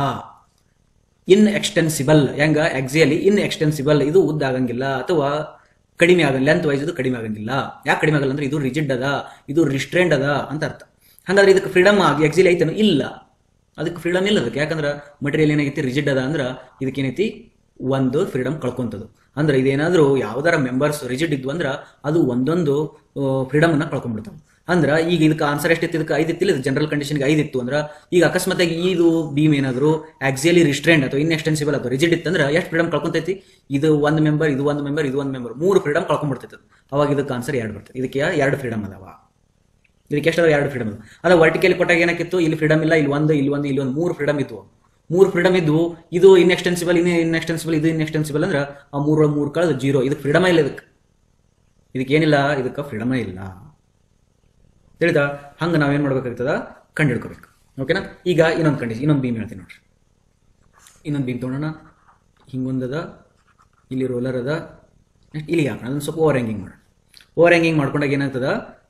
ಇನ್ ಎಕ್ಸ್ಟೆನ್ಸಿಬಲ್ ಹೆಂಗ ಎಕ್ಸಿಯಲಿ ಇನ್ ಎಕ್ಸ್ಟೆನ್ಸಿಬಲ್ ಇದು ಉದ್ದ ಆಗಂಗಿಲ್ಲ ಅಥವಾ ಕಡಿಮೆ ಆಗಲ್ಲ ಲೆಂತ್ ವೈಸ್ ಇದು ಕಡಿಮೆ ಆಗಂಗಿಲ್ಲ ಯಾಕೆ ಕಡಿಮೆ ಆಗಲ್ಲ ಅಂದ್ರೆ ಇದು ರಿಜಿಡ್ ಅದ ಇದು ರಿಸ್ಟ್ರೆಂಡ್ ಅದ ಅಂತ ಅರ್ಥ ಹಂಗಾದ್ರೆ ಇದಕ್ಕೆ ಫ್ರೀಡಮ್ ಆಗಿ ಎಕ್ಸಿಲಿ ಐತೇನು ಇಲ್ಲ ಅದಕ್ಕೆ ಫ್ರೀಡಮ್ ಇಲ್ಲ ಅದಕ್ಕೆ ಯಾಕಂದ್ರೆ ಮಟೀರಿಯಲ್ ಏನೈತಿ ರಿಜಿಡ್ ಅದ ಅಂದ್ರೆ ಇದಕ್ಕೇನೈತಿ ಒಂದು ಫ್ರೀಡಮ್ ಕಳ್ಕೊಂತದ್ದು ಅಂದ್ರೆ ಇದೇನಾದ್ರೂ ಯಾವ್ದಾರ ಮೆಂಬರ್ಸ್ ರಿಜಿಡ್ ಇದ್ವು ಅಂದ್ರೆ ಅದು ಒಂದೊಂದು ಫ್ರೀಡಮ್ ಅನ್ನ ಕಳ್ಕೊಂಡ್ಬಿಡ್ತಾವೆ ಅಂದ್ರ ಈಗ ಇದಕ್ಕೆ ಆನ್ಸರ್ ಎಷ್ಟಿತ್ತು ಇದಕ್ಕೆ ಐದು ಇತ್ತಿಲ್ಲ ಜನರಲ್ ಕಂಡೀಷನ್ಗೆ ಐದು ಇತ್ತು ಅಂದ್ರೆ ಈಗ ಅಕಸ್ಮಾತಾಗಿ ಇದು ಬೀಮ್ ಏನಾದ್ರು ಆಕ್ಸಿಯಲಿ ರಿಸ್ಟ್ರೆಂಡ್ ಅಥವಾ ಇನ್ ಎಕ್ಸ್ಟೆನ್ಸಿಬಲ್ ಅಥವಾ ರಿಜಿಡ್ ಇತ್ತಂದ್ರೆ ಎಷ್ಟು ಫ್ರೀಡಮ್ ಕಳ್ಕೊಂತೈತಿ ಇದು ಒಂದು ಮೆಂಬರ್ ಇದು ಒಂದು ಮೆಂಬರ್ ಇದು ಒಂದು ಮೆಂಬರ್ ಮೂರು ಫ್ರೀಡಮ್ ಕಳ್ಕೊಂಡ್ಬಿಡ್ತೈತೆ ಅದು. ಅವಾಗ ಇದಕ್ಕೆ ಆನ್ಸರ್ ಎರಡು ಬರ್ತದೆ ಇದಕ್ಕೆ ಎರಡು ಫ್ರೀಡಮ್ ಅದಾವ ಇದಕ್ಕೆ ಎಷ್ಟು ಎರಡು ಫ್ರೀಡಮ್ ಅದ ಅದ ವರ್ಟಿಕಲಿ ಕೊಟ್ಟಾಗ ಏನಾಕಿತ್ತು ಇಲ್ಲಿ ಫ್ರೀಡಮ್ ಇಲ್ಲ ಇಲ್ಲಿ ಒಂದು ಇಲ್ಲಿ ಒಂದು ಇಲ್ಲಿ ಒಂದು ಮೂರು ಫ್ರೀಡಮ್ ಇದ್ವು ಮೂರು ಫ್ರೀಡಮ್ ಇದ್ವು ಇದು ಇನ್ ಎಕ್ಸ್ಟೆನ್ಸಿಬಲ್ ಇನ್ ಇನ್ ಎಕ್ಸ್ಟೆನ್ಸಿಬಲ್ ಇದು ಇನ್ ಎಕ್ಸ್ಟೆನ್ಸಿಬಲ್ ಅಂದ್ರೆ ಆ ಮೂರು ಮೂರು ಕಳೆದು ಜೀರೋ ಇದಕ್ಕೆ ಫ್ರೀಡಮ್ ಇಲ್ಲ ಇದಕ್ಕೆ ಇದಕ್ಕೆ ಏನಿಲ್ಲ ಇದಕ್ಕೆ ಫ್ರೀಡಮ್ ಇಲ್ಲ ತಿಳಿದಾ ಹಂಗೆ ನಾವೇನು ಮಾಡ್ಬೇಕಾಗ್ತದ ಕಂಡಿಡ್ಕೋಬೇಕು ಓಕೆನಾ ಈಗ ಇನ್ನೊಂದು ಕಂಡೀಷನ್ ಇನ್ನೊಂದು ಬೀಮ್ ಹೇಳ್ತೀನಿ ನೋಡ್ರಿ ಇನ್ನೊಂದು ಬೀಮ್ ತೊಗೊಳೋಣ ಹಿಂಗೊಂದದ ಇಲ್ಲಿ ರೋಲರ್ ಅದ ನೆಕ್ಸ್ಟ್ ಇಲ್ಲಿ ಹಾಕೋಣ ಅದನ್ನು ಸ್ವಲ್ಪ ಓವರ್ ಹ್ಯಾಂಗಿಂಗ್ ಮಾಡೋಣ ಓವರ್ ಹ್ಯಾಂಗಿಂಗ್ ಮಾಡ್ಕೊಂಡಾಗ ಏನಾಗ್ತದ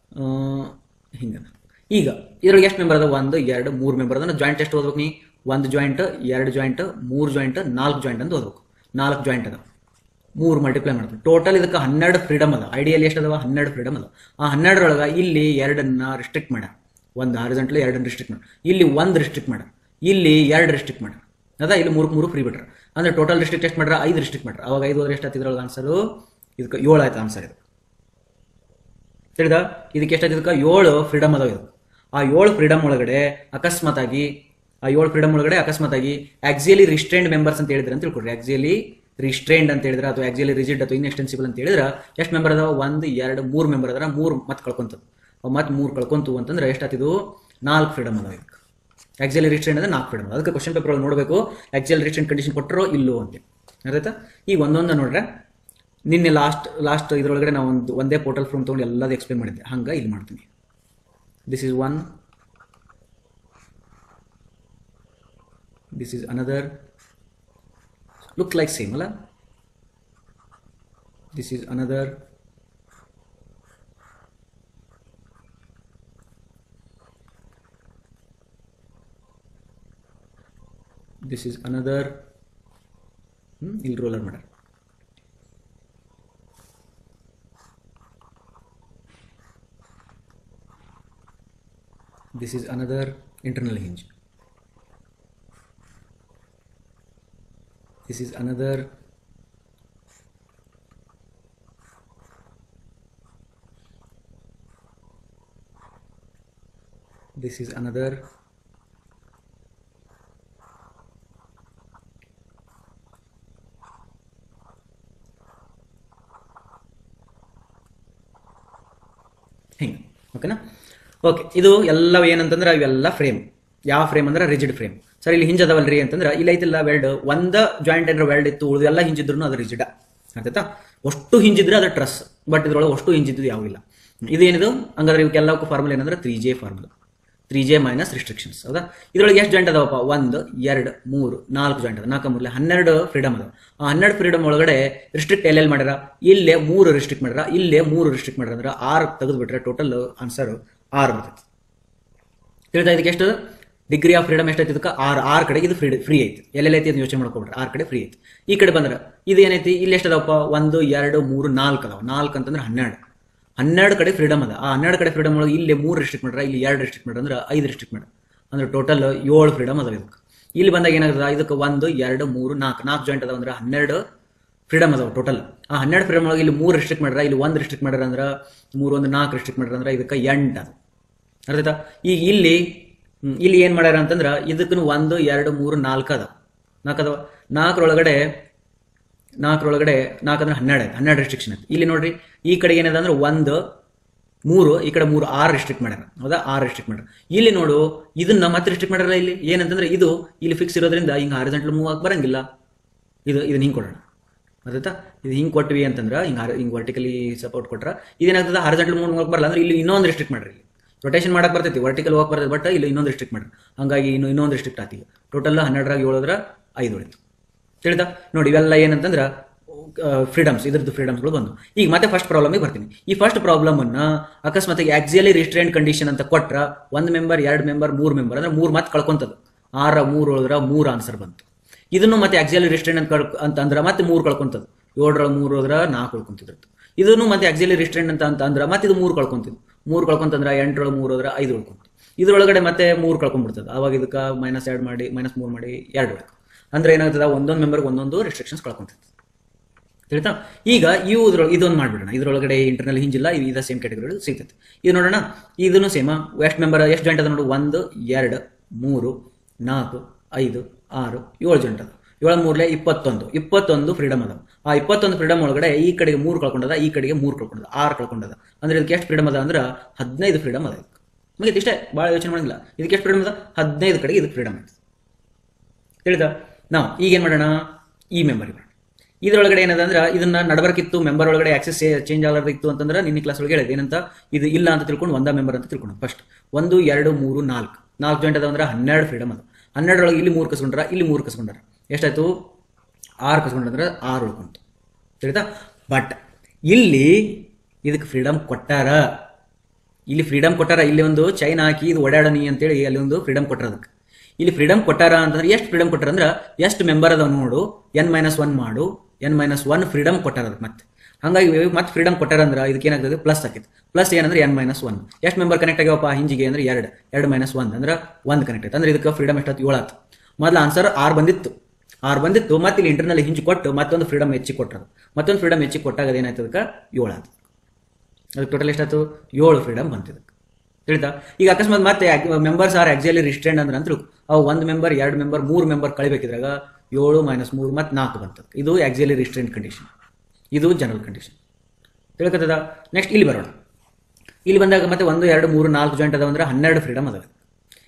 ಹಿಂಗ ಈಗ ಇದ್ರೊಳಗೆ ಎಷ್ಟು ಮೆಂಬರ್ ಅದ ಒಂದು ಎರಡು ಮೂರು ಮೆಂಬರ್ ಅದ ಜಾಯಿಂಟ್ ಎಷ್ಟು ಓದ್ಬೇಕು ನೀ ಒಂದು ಜಾಯಿಂಟ್ ಎರಡು ಜಾಯಿಂಟ್ ಮೂರು ಜಾಯಿಂಟ್ ನಾಲ್ಕು ಜಾಯಿಂಟ್ ಅಂತ ಓದ್ಬೇಕು ನಾಲ್ಕು ಜಾಯಿಂಟ್ ಅದ ಮೂರು ಮಲ್ಟಿಪ್ಲೈ ಮಾಡ್ತೀವಿ ಟೋಟಲ್ ಇದಕ್ಕೆ ಹನ್ನೆರಡು ಫ್ರೀಡಮ್ ಅದ ಐಡಿಯಲ್ಲಿ ಎಷ್ಟು ಅದಾವ ಹನ್ನೆರಡು ಫ್ರೀಡಮ್ ಅದ ಆ ಹನ್ನೆರಡರೊಳಗೆ ಇಲ್ಲಿ ಎರಡನ್ನ ರಿಸ್ಟ್ರಿಕ್ಟ್ ಮಾಡ ಒಂದು ಹಾರಿಜೆಂಟ್ಲಿ ಎರಡನ್ನ ರಿಸ್ಟ್ರಿಕ್ಟ್ ಮಾಡ ಇಲ್ಲಿ ಒಂದು ರಿಸ್ಟ್ರಿಕ್ಟ್ ಮಾಡ ಇಲ್ಲಿ ಎರಡು ರಿಸ್ಟ್ರಿಕ್ಟ್ ಮಾಡ ಅದ ಇಲ್ಲಿ ಮೂರು ಮೂರು ಫ್ರೀ ಬಿಟ್ರ ಅಂದ್ರೆ ಟೋಟಲ್ ರಿಸ್ಟ್ರಿಕ್ಟ್ ಎಷ್ಟು ಮಾಡ್ರ ಐದು ರಿಸ್ಟ್ರಿಕ್ಟ್ ಮಾಡ್ರ ಅವಾಗ ಐದು ಹೋದ್ರೆ ಎಷ್ಟು ಹತ್ತಿದ್ರೊಳಗೆ ಆನ್ಸರು ಇದಕ್ಕೆ ಏಳು ಆಯ್ತು ಆನ್ಸರ್ ಇದು ತಿಳಿದ ಇದಕ್ಕೆ ಎಷ್ಟು ಇದಕ್ಕೆ ಏಳು ಫ್ರೀಡಮ್ ಅದಾವ ಇದು ಆ ಏಳು ಫ್ರೀಡಮ್ ಒಳಗಡೆ ಅಕಸ್ಮಾತ್ ಆಗಿ ಆ ಏಳು ಫ್ರೀಡಮ್ ಒಳಗಡೆ ಅಕಸ್ಮಾತ್ ಆಗಿ ಆಕ್ಸಿಯಲಿ ರಿಸ್ಟ್ರೈನ್ಡ್ ಮೆಂಬರ್ಸ್ ಅಂತ ಹೇಳಿದ್ರೆ ಅಂತ ತಿಳ್ಕೊಡ್ರಿ ಆಕ್ಸಿಯಲಿ ರಿಸ್ಟ್ರೈನ್ಡ್ ಅಂತ ಹೇಳಿದ್ರೆ ಅಥವಾ ಆಕ್ಸಿಯಲಿ ರಿಜಿಡ್ ಅಥವಾ ಇನ್ಎಕ್ಸ್ಟೆನ್ಸಿಬಲ್ ಅಂತ ಹೇಳಿದ್ರೆ ಎಷ್ಟು ಮೆಂಬರ್ ಅದಾವ ಒಂದು ಎರಡು ಮೂರು ಮೆಂಬರ್ ಅದಾರ ಮೂರು ಮತ್ತೆ ಕಳ್ಕೊಂತದ್ದು ಮತ್ತೆ ಮೂರು ಕಳ್ಕೊಂತು ಅಂತಂದ್ರೆ ಎಷ್ಟಾತಿದು ನಾಲ್ಕು ಫ್ರೀಡಮ್ ಅದಾವ ಇದಕ್ಕೆ ಆಕ್ಸಿಯಲ್ ರಿಸ್ಟ್ರೆಂಟ್ ಅಂದ್ರೆ ನಾಲ್ಕು ಫ್ರೀಡಮ್ ಅದಕ್ಕೆ ಕ್ವಶನ್ ಪೇಪರ್ ಒಳಗೆ ನೋಡಬೇಕು ಆಕ್ಸಿಯಲ್ ರಿಸ್ಟ್ರೆಂಟ್ ಕಂಡೀಷನ್ ಕೊಟ್ಟರೋ ಇಲ್ಲೋ ಅಂತ ಅರ್ಥಾಯ್ತಾ ಈಗ ಒಂದೊಂದು ನೋಡ್ರೆ ನಿನ್ನೆ ಲಾಸ್ಟ್ ಲಾಸ್ಟ್ ಇದರೊಳಗಡೆ ನಾವು ಒಂದು ಒಂದೇ ಪೋರ್ಟಲ್ ಫ್ರಮ್ ತೊಗೊಂಡು ಎಲ್ಲದೂ ಎಕ್ಸ್ಪ್ಲೇನ್ ಮಾಡಿದ್ದೆ ಹಂಗೆ ಇಲ್ಲಿ ಮಾಡ್ತೀನಿ this is one this is another look like same ಅಲ್ಲ this is another this is another ಇಲ್ಲಿ ರೋಲರ್ ಮಾಡ್ಯಾರ this is another internal hinge this is another this is another ಹಿಂಗೆ ಓಕೆನಾ ಓಕೆ ಇದು ಎಲ್ಲ ಏನಂತಂದ್ರೆ ಇವೆಲ್ಲ ಫ್ರೇಮ್ ಯಾವ ಫ್ರೇಮ್ ಅಂದ್ರೆ ರಿಜಿಡ್ ಫ್ರೇಮ್ ಸರ್ ಇಲ್ಲಿ ಹಿಂಜ್ ಅದಾವಲ್ರಿ ಅಂತಂದ್ರೆ ಇಲ್ಲಿ ಐತಿಲ್ಲ ವೆಲ್ಡ್ ಒಂದ ಜಾಯಿಂಟ್ ಏನಾರ ವೆಲ್ಡ್ ಇತ್ತು ಉಳಿದು ಎಲ್ಲ ಹಿಂಜಿದ್ರು ಅದು ರಿಜಿಡ ಆಯ್ತಾ ಅಷ್ಟು ಹಿಂಜಿದ್ರೆ ಅದು ಟ್ರಸ್ ಬಟ್ ಇದ್ರೊಳಗೆ ಅಷ್ಟು ಹಿಂಜಿದ್ದು ಯಾವ ಇಲ್ಲ ಇದೇನಿದು ಹಂಗಾದ್ರೆ ಇವಕ್ಕೆಲ್ಲಕ್ಕೂ ಫಾರ್ಮುಲಾ ಏನಂದ್ರೆ three J formula three J minus restrictions ಹೌದಾ ಇದ್ರೊಳಗೆ ಎಷ್ಟು ಜಾಯಿಂಟ್ ಅದಾವಪ್ಪ ಒಂದು ಎರಡು ಮೂರು ನಾಲ್ಕು ಜಾಯಿಂಟ್ ಅದ ನಾಲ್ಕು ಮೂರಲೆ ಹನ್ನೆರಡು ಫ್ರೀಡಮ್ ಅದ ಆ ಹನ್ನೆರಡು ಫ್ರೀಡಮ್ ಒಳಗಡೆ ರಿಸ್ಟ್ರಿಕ್ಟ್ ಎಲ್ಲೆಲ್ಲಿ ಮಾಡ್ಯಾರ ಇಲ್ಲೇ ಮೂರು ರಿಸ್ಟ್ರಿಕ್ಟ್ ಮಾಡ್ಯಾರ ಇಲ್ಲೇ ಮೂರು ರಿಸ್ಟ್ರಿಕ್ಟ್ ಮಾಡ್ಯಾರ ಅಂದ್ರೆ ಆರು ತೆಗೆದು ಬಿಟ್ರೆ ಟೋಟಲ್ ಆನ್ಸರ್ ಆರು ಬರ್ತೈತಿ ತಿಳಿತಾ ಇದಕ್ಕೆ ಎಷ್ಟು ಡಿಗ್ರಿ ಆಫ್ ಫ್ರೀಡಮ್ ಎಷ್ಟೈತಿ ಇದಕ್ಕೆ ಆರು ಆರು ಕಡೆ ಇದು ಫ್ರೀ ಫ್ರೀ ಐತಿ ಎಲ್ಲೆಲ್ಲ ಐತಿ ಅಂತ ಯೋಚನೆ ಮಾಡ್ಕೊಬಿಟ್ರೆ ಆರು ಕಡೆ ಫ್ರೀ ಐತಿ ಈ ಕಡೆ ಬಂದ್ರೆ ಇದು ಏನೈತಿ ಇಲ್ಲಿ ಎಷ್ಟು ಅದಾವಪ್ಪ ಒಂದು ಎರಡು ಮೂರು ನಾಲ್ಕು ಅದಾವ ನಾಲ್ಕು ಅಂತಂದ್ರೆ ಹನ್ನೆರಡು ಹನ್ನೆರಡು ಕಡೆ ಫ್ರೀಡಮ್ ಅದ ಆ ಹನ್ನೆರಡು ಕಡೆ ಫ್ರೀಡಮ್ ಒಳಗೆ ಇಲ್ಲಿ ಮೂರು ರಿಸ್ಟ್ರಿಕ್ಟ್ ಮಾಡ್ರ ಇಲ್ಲಿ ಎರಡು ರಿಸ್ಟ್ರಿಕ್ಟ್ ಮಾಡ್ರ ಅಂದ್ರೆ ಐದು ರಿಸ್ಟ್ರಿಕ್ಟ್ ಮಾಡ್ರ ಅಂದ್ರೆ ಟೋಟಲ್ ಏಳು ಫ್ರೀಡಮ್ ಅದಾವ ಇದಕ್ಕೆ ಇಲ್ಲಿ ಬಂದಾಗ ಏನಾಗ್ತದ ಇದಕ್ಕೆ ಒಂದು ಎರಡು ಮೂರು ನಾಲ್ಕು ನಾಲ್ಕು ಜಾಯಿಂಟ್ ಅದಾವ ಅಂದ್ರೆ ಹನ್ನೆರಡು ಫ್ರೀಡಮ್ ಅದಾವ ಟೋಟಲ್ ಆ ಹನ್ನೆರಡು ಫ್ರೀಡಮ್ ಒಳಗೆ ಇಲ್ಲಿ ಮೂರು ರಿಸ್ಟ್ರಿಕ್ಟ್ ಮಾಡ್ರ ಇಲ್ಲಿ ಒಂದು ರಿಸ್ಟ್ರಿಕ್ಟ್ ಮಾಡ್ರ ಅಂದ್ರೆ ಮೂರು ಒಂದು ನಾಲ್ಕು ರಿಸ್ಟ್ರಿಕ್ಟ್ ಮಾಡ್ರ ಅಂದ್ರೆ ಇದಕ್ಕೆ ಎಂಟು ಅದು ಅರ್ಥಾಯ್ತಾ ಈಗ ಇಲ್ಲಿ ಹ್ಮ್, ಇಲ್ಲಿ ಏನ್ ಮಾಡ್ಯಾರ ಅಂತಂದ್ರ ಇದಕ್ಕೂ ಒಂದು ಎರಡು ಮೂರು ನಾಲ್ಕು ಅದಾವ ನಾಲ್ಕು ಅದಾವ ನಾಲ್ಕರೊಳಗಡೆ ನಾಲ್ಕರೊಳಗಡೆ ನಾಲ್ಕು ಅಂದ್ರೆ ಹನ್ನೆರಡು ಐತೆ ಹನ್ನೆರಡು ರಿಸ್ಟ್ರಿಕ್ಷನ್ ಐತೆ ಇಲ್ಲಿ ನೋಡ್ರಿ ಈ ಕಡೆ ಏನಿದೆ ಅಂದ್ರೆ ಒಂದು ಮೂರು ಈ ಕಡೆ ಮೂರು ಆರು ರಿಸ್ಟ್ರಿಕ್ಟ್ ಮಾಡ್ಯಾರ ಹೌದಾ ಆರು ರಿಸ್ಟ್ರಿಕ್ಟ್ ಮಾಡ್ಯಾರ ಇಲ್ಲಿ ನೋಡು ಇದನ್ನ ಮತ್ತೆ ರಿಸ್ಟ್ರಿಕ್ಟ್ ಮಾಡ್ಯಾರ ಇಲ್ಲಿ ಏನಂತಂದ್ರೆ ಇದು ಇಲ್ಲಿ ಫಿಕ್ಸ್ ಇರೋದ್ರಿಂದ ಹಿಂಗೆ ಹಾರಿಜೆಂಟಲ್ ಮೂವ್ ಆಗಿ ಬರಂಗಿಲ್ಲ ಇದು ಇದನ್ನ ಹಿಂಗೆ ಕೊಡೋಣ ಅದಾಯ್ತಾ ಇದು ಹಿಂಗೆ ಕೊಟ್ವಿ ಅಂತಂದ್ರೆ ಹಿಂಗೆ ಹಿಂಗೆ ವರ್ಟಿಕಲಿ ಸಪೋರ್ಟ್ ಕೊಟ್ರ ಇದೇನಾಗ್ತದೆ ಹಾರಿಜೆಂಟಲ್ ಮೂವ್ ಹೋಗಕ್ಕೆ ಬರಲ್ಲ ಅಂದ್ರೆ ಇಲ್ಲಿ ಇನ್ನೊಂದು ರಿಸ್ಟ್ರಿಕ್ಟ್ ಮಾಡ್ರಿ ಇಲ್ಲಿ ರೊಟೇಷನ್ ಮಾಡಕ್ ಬರ್ತೈತಿ ವರ್ಟಿಕಲ್ ಹೋಗಕ್ಕೆ ಬರ್ತೈತಿ ಬಟ್ ಇಲ್ಲಿ ಇನ್ನೊಂದು ರಿಸ್ಟ್ರಿಕ್ಟ್ ಮಾಡ್ರಿ ಹಂಗಾಗಿ ಇನ್ನು ಇನ್ನೊಂದು ರಿಸ್ಟ್ರಿಕ್ಟ್ ಆತಿ ಈಗ ಟೋಟಲ್ ಹನ್ನೆರಡರಾಗ ಏಳದ್ರ ಐದು ಉಳಿತು ತಿಳಿತಾ ನೋಡಿ ಇವೆಲ್ಲ ಏನಂತಂದ್ರೆ ಫ್ರೀಡಮ್ಸ್ ಇದ್ರದ್ದು ಫ್ರೀಡಮ್ಸ್ಗಳು ಬಂದು ಈಗ ಮತ್ತೆ ಫಸ್ಟ್ ಪ್ರಾಬ್ಲಮಿಗೆ ಬರ್ತೀನಿ ಈ ಫಸ್ಟ್ ಪ್ರಾಬ್ಲಮ್ ಅನ್ನ ಅಕಸ್ಮಾತ್ ಆಕ್ಸಿಯಲಿ ರಿಸ್ಟ್ರೆಂಟ್ ಕಂಡೀಷನ್ ಅಂತ ಕೊಟ್ರ ಒಂದು ಮೆಂಬರ್ ಎರಡು ಮೆಂಬರ್ ಮೂರು ಮೆಂಬರ್ ಅಂದ್ರೆ ಮೂರು ಮತ್ತೆ ಕಳ್ಕೊಂತದ್ದು ಆರ ಮೂರು ಉಳಿದ್ರ ಮೂರು ಆನ್ಸರ್ ಬಂತು ಇದನ್ನು ಮತ್ತೆ ಆಕ್ಸಿಯಲಿ ರಿಸ್ಟ್ರೆಂಟ್ ಅಂತ ಕಳ್ ಅಂತ ಅಂದ್ರೆ ಮತ್ತೆ ಮೂರು ಕಳ್ಕೊಂತದ್ದು ಏಳರ ಮೂರು ಹೋದ್ರ ನಾಲ್ಕು ಉಳ್ಕೊಂತಿದ್ರು ಇದನ್ನು ಮತ್ತೆ ಆಕ್ಸಿಯಲಿ ರಿಸ್ಟ್ರೆಂಟ್ ಅಂತ ಅಂತ ಅಂದ್ರೆ ಮತ್ತೆ ಇದು ಮೂರು ಕಳ್ಕೊಂತಿದ್ದು ಮೂರು ಕಳ್ಕೊಂತಂದ್ರೆ ಎಂಟರೊಳಗೆ ಮೂರು ಹೋದ್ರ ಐದು ಉಳ್ಕೊಂತು ಇದ್ರೊಳಗಡೆ ಮತ್ತೆ ಮೂರು ಕಳ್ಕೊಂಡ್ಬಿಡ್ತದೆ ಅವಾಗ ಇದಕ್ಕೆ ಮೈನಸ್ ಎರಡು ಮಾಡಿ ಮೈನಸ್ ಮೂರು ಮಾಡಿ ಎರಡು ಉಳ್ಕೊ ಅಂದ್ರೆ ಏನಾಗ್ತದೆ ಒಂದೊಂದು ಮೆಂಬರ್ಗೆ ಒಂದೊಂದು ರಿಸ್ಟ್ರಿಕ್ಷನ್ಸ್ ಕಳ್ಕೊಂತೈತೆ ತಿಳಿತಾ ಈಗ ಇವುದ್ರ ಇದೊಂದು ಮಾಡ್ಬಿಡೋಣ ಇದ್ರೊಳಗಡೆ ಇಂಟರ್ನಲ್ ಹಿಂಜಿಲ್ಲ ಇದು ಇದ ಸೇಮ್ ಕ್ಯಾಟಗರಿ ಸಿಗ್ತೈತೆ ಇದು ನೋಡೋಣ ಇದನ್ನು ಸೇಮ ಎಷ್ಟು ಮೆಂಬರ್ ಎಷ್ಟು ಜಾಯಿಂಟ್ ಅದ ನೋಡು ಒಂದು ಎರಡು ಮೂರು ನಾಲ್ಕು ಐದು ಆರು ಏಳು ಜಾಯಿಂಟ್ ಅದ ಏಳು ಮೂರಲೆ ಇಪ್ಪತ್ತೊಂದು ಇಪ್ಪತ್ತೊಂದು ಫ್ರೀಡಮ್ ಅದ ಆ ಇಪ್ಪತ್ತೊಂದು ಫ್ರೀಡಮ್ ಒಳಗಡೆ ಈ ಕಡೆಗೆ ಮೂರು ಕಳ್ಕೊಂಡದ ಈ ಕಡೆಗೆ ಮೂರು ಕಳ್ಕೊಂಡದ ಆರು ಕಳ್ಕೊಂಡದ ಅಂದ್ರೆ ಇದಕ್ಕೆ ಎಷ್ಟು ಫ್ರೀಡಮ್ ಅದ ಅಂದ್ರೆ ಹದಿನೈದು ಫ್ರೀಡಮ್ ಅದ ಇದಕ್ಕೆ ಮುಗಿತು ಇಷ್ಟೇ ಭಾಳ ಯೋಚನೆ ಮಾಡಿಲ್ಲ ಇದಕ್ಕೆ ಎಷ್ಟು ಫ್ರೀಡಮ್ ಅದ ಹದಿನೈದು ಕಡೆಗೆ ಇದಕ್ಕೆ ಫ್ರೀಡಮ್ ಐತೆ ತಿಳಿತಾ ನಾವು ಈಗೇನು ಮಾಡೋಣ ಈ ಮೆಂಬರಿಗೆ ಮಾಡೋಣ ಇದರೊಳಗಡೆ ಏನದ ಅಂದ್ರೆ ಇದನ್ನ ನಡಬರ್ಕಿತ್ತು ಮೆಂಬರ್ ಒಳಗಡೆ ಆಕ್ಸೆಸ್ ಚೇಂಜ್ ಆಗಲಾರ್ದಿತ್ತು ಅಂತಂದ್ರೆ ನಿನ್ನೆ ಕ್ಲಾಸ್ ಒಳಗೆ ಹೇಳಿದೆ ಏನಂತ ಇದು ಇಲ್ಲ ಅಂತ ತಿಳ್ಕೊಂಡು ಒಂದ ಮೆಂಬರ್ ಅಂತ ತಿಳ್ಕೊಂಡು ಫಸ್ಟ್ ಒಂದು ಎರಡು ಮೂರು ನಾಲ್ಕು ನಾಲ್ಕು ಜಾಯಿಂಟ್ ಅದ ಅಂದ್ರೆ ಹನ್ನೆರಡು ಫ್ರೀಡಮ್ ಅದ ಹನ್ನೆರಡರೊಳಗೆ ಇಲ್ಲಿ ಮೂರು ಕಸ್ಕೊಂಡ್ರ ಇಲ್ಲಿ ಮೂರು ಕಸ್ಕೊಂಡಾರ ಎಷ್ಟಾಯ್ತು ಆರು ಕಸ್ಕೊಂಡ್ರೆ ಆರು ಉಳ್ಕೊಂತು ತಿಳಿತಾ ಬಟ್ ಇಲ್ಲಿ ಇದಕ್ಕೆ ಫ್ರೀಡಮ್ ಕೊಟ್ಟಾರ ಇಲ್ಲಿ ಫ್ರೀಡಮ್ ಕೊಟ್ಟಾರ ಇಲ್ಲಿ ಒಂದು ಚೈನ್ ಹಾಕಿ ಇದು ಓಡಾಡನಿ ಅಂತೇಳಿ ಅಲ್ಲಿ ಒಂದು ಫ್ರೀಡಮ್ ಕೊಟ್ಟಾರ ಅದಕ್ಕೆ ಇಲ್ಲಿ ಫ್ರೀಡಮ್ ಕೊಟ್ಟಾರ ಅಂತಂದ್ರೆ ಎಷ್ಟು ಫ್ರೀಡಮ್ ಕೊಟ್ಟಾರ ಅಂದ್ರೆ ಎಷ್ಟು ಮೆಂಬರ್ ಅದಾವ ನೋಡು ಎನ್ ಮೈನಸ್ ಒನ್ ಮಾಡು ಎನ್ ಮೈನಸ್ ಒನ್ ಫ್ರೀಡಮ್ ಕೊಟ್ಟಾರ ಅದಕ್ಕೆ ಮತ್ತೆ ಹಂಗಾಗಿ ಮತ್ತೆ ಫ್ರೀಡಮ್ ಕೊಟ್ಟಾರ ಅಂದ್ರೆ ಇದಕ್ಕೆ ಏನಾಗ್ತದೆ ಪ್ಲಸ್ ಆಕೈತೆ ಪ್ಲಸ್ ಏನಂದ್ರೆ ಎನ್ ಮೈನಸ್ ಒನ್ ಎಷ್ಟು ಮೆಂಬರ್ ಕನೆಕ್ಟ್ ಆಗ್ಯಾವಪ್ಪ ಹಿಂಜಿಗೆ ಅಂದ್ರೆ ಎರಡು ಎರಡು ಮೈನಸ್ ಒನ್ ಅಂದ್ರೆ ಒಂದು ಕನೆಕ್ಟ್ ಆಯ್ತು ಅಂದ್ರೆ ಇದಕ್ಕೆ ಫ್ರೀಡಮ್ ಎಷ್ಟಾಯ್ತು ಏಳು ಆಯ್ತು ಮೊದಲು ಆನ್ಸರ್ ಆರು ಬಂದಿತ್ತು ಆರು ಬಂದಿತ್ತು ಮತ್ತೆ ಇಲ್ಲಿ ಇಂಟರ್ನಲ್ ಹಿಂಜಿ ಕೊಟ್ಟು ಮತ್ತೊಂದು ಫ್ರೀಡಮ್ ಹೆಚ್ಚಿಗೆ ಕೊಟ್ಟರು ಮತ್ತೊಂದು ಫ್ರೀಡಮ್ ಹೆಚ್ಚಿಗೆ ಕೊಟ್ಟಾಗ ಅದೇನಾಯ್ತು ಅದಕ್ಕೆ ಏಳು ಆಯ್ತು ಅದಕ್ಕೆ ಟೋಟಲ್ ಎಷ್ಟಾಯ್ತು ಏಳು ಫ್ರೀಡಮ್ ಬಂತು ಇದಕ್ಕೆ ತಿಳಿತಾ ಈಗ ಅಕಸ್ಮಾತ್ ಮತ್ತೆ ಮೆಂಬರ್ಸ್ ಆರ್ ಆಕ್ಸಿಯಲಿ ರಿಸ್ಟ್ರೆಂಡ್ ಅಂದ್ರೆ ಅಂತ ಅವು ಒಂದು ಮೆಂಬರ್ ಎರಡು ಮೆಂಬರ್ ಮೂರು ಮೆಂಬರ್ ಕಳಿಬೇಕಿದ್ರಾಗ ಏಳು ಮೈನಸ್ ಮೂರು ಮತ್ತು ನಾಲ್ಕು ಬಂತದ ಇದು ಆಕ್ಸಿಯಲಿ ರಿಸ್ಟ್ರೆಂಟ್ ಕಂಡೀಷನ್ ಇದು ಜನರಲ್ ಕಂಡೀಷನ್ ತಿಳ್ಕೊತದ ನೆಕ್ಸ್ಟ್ ಇಲ್ಲಿ ಬರೋಣ ಇಲ್ಲಿ ಬಂದಾಗ ಮತ್ತೆ ಒಂದು ಎರಡು ಮೂರು ನಾಲ್ಕು ಜಾಯಿಂಟ್ ಅದಾವ ಅಂದ್ರೆ ಹನ್ನೆರಡು ಫ್ರೀಡಮ್ ಅದಾವೆ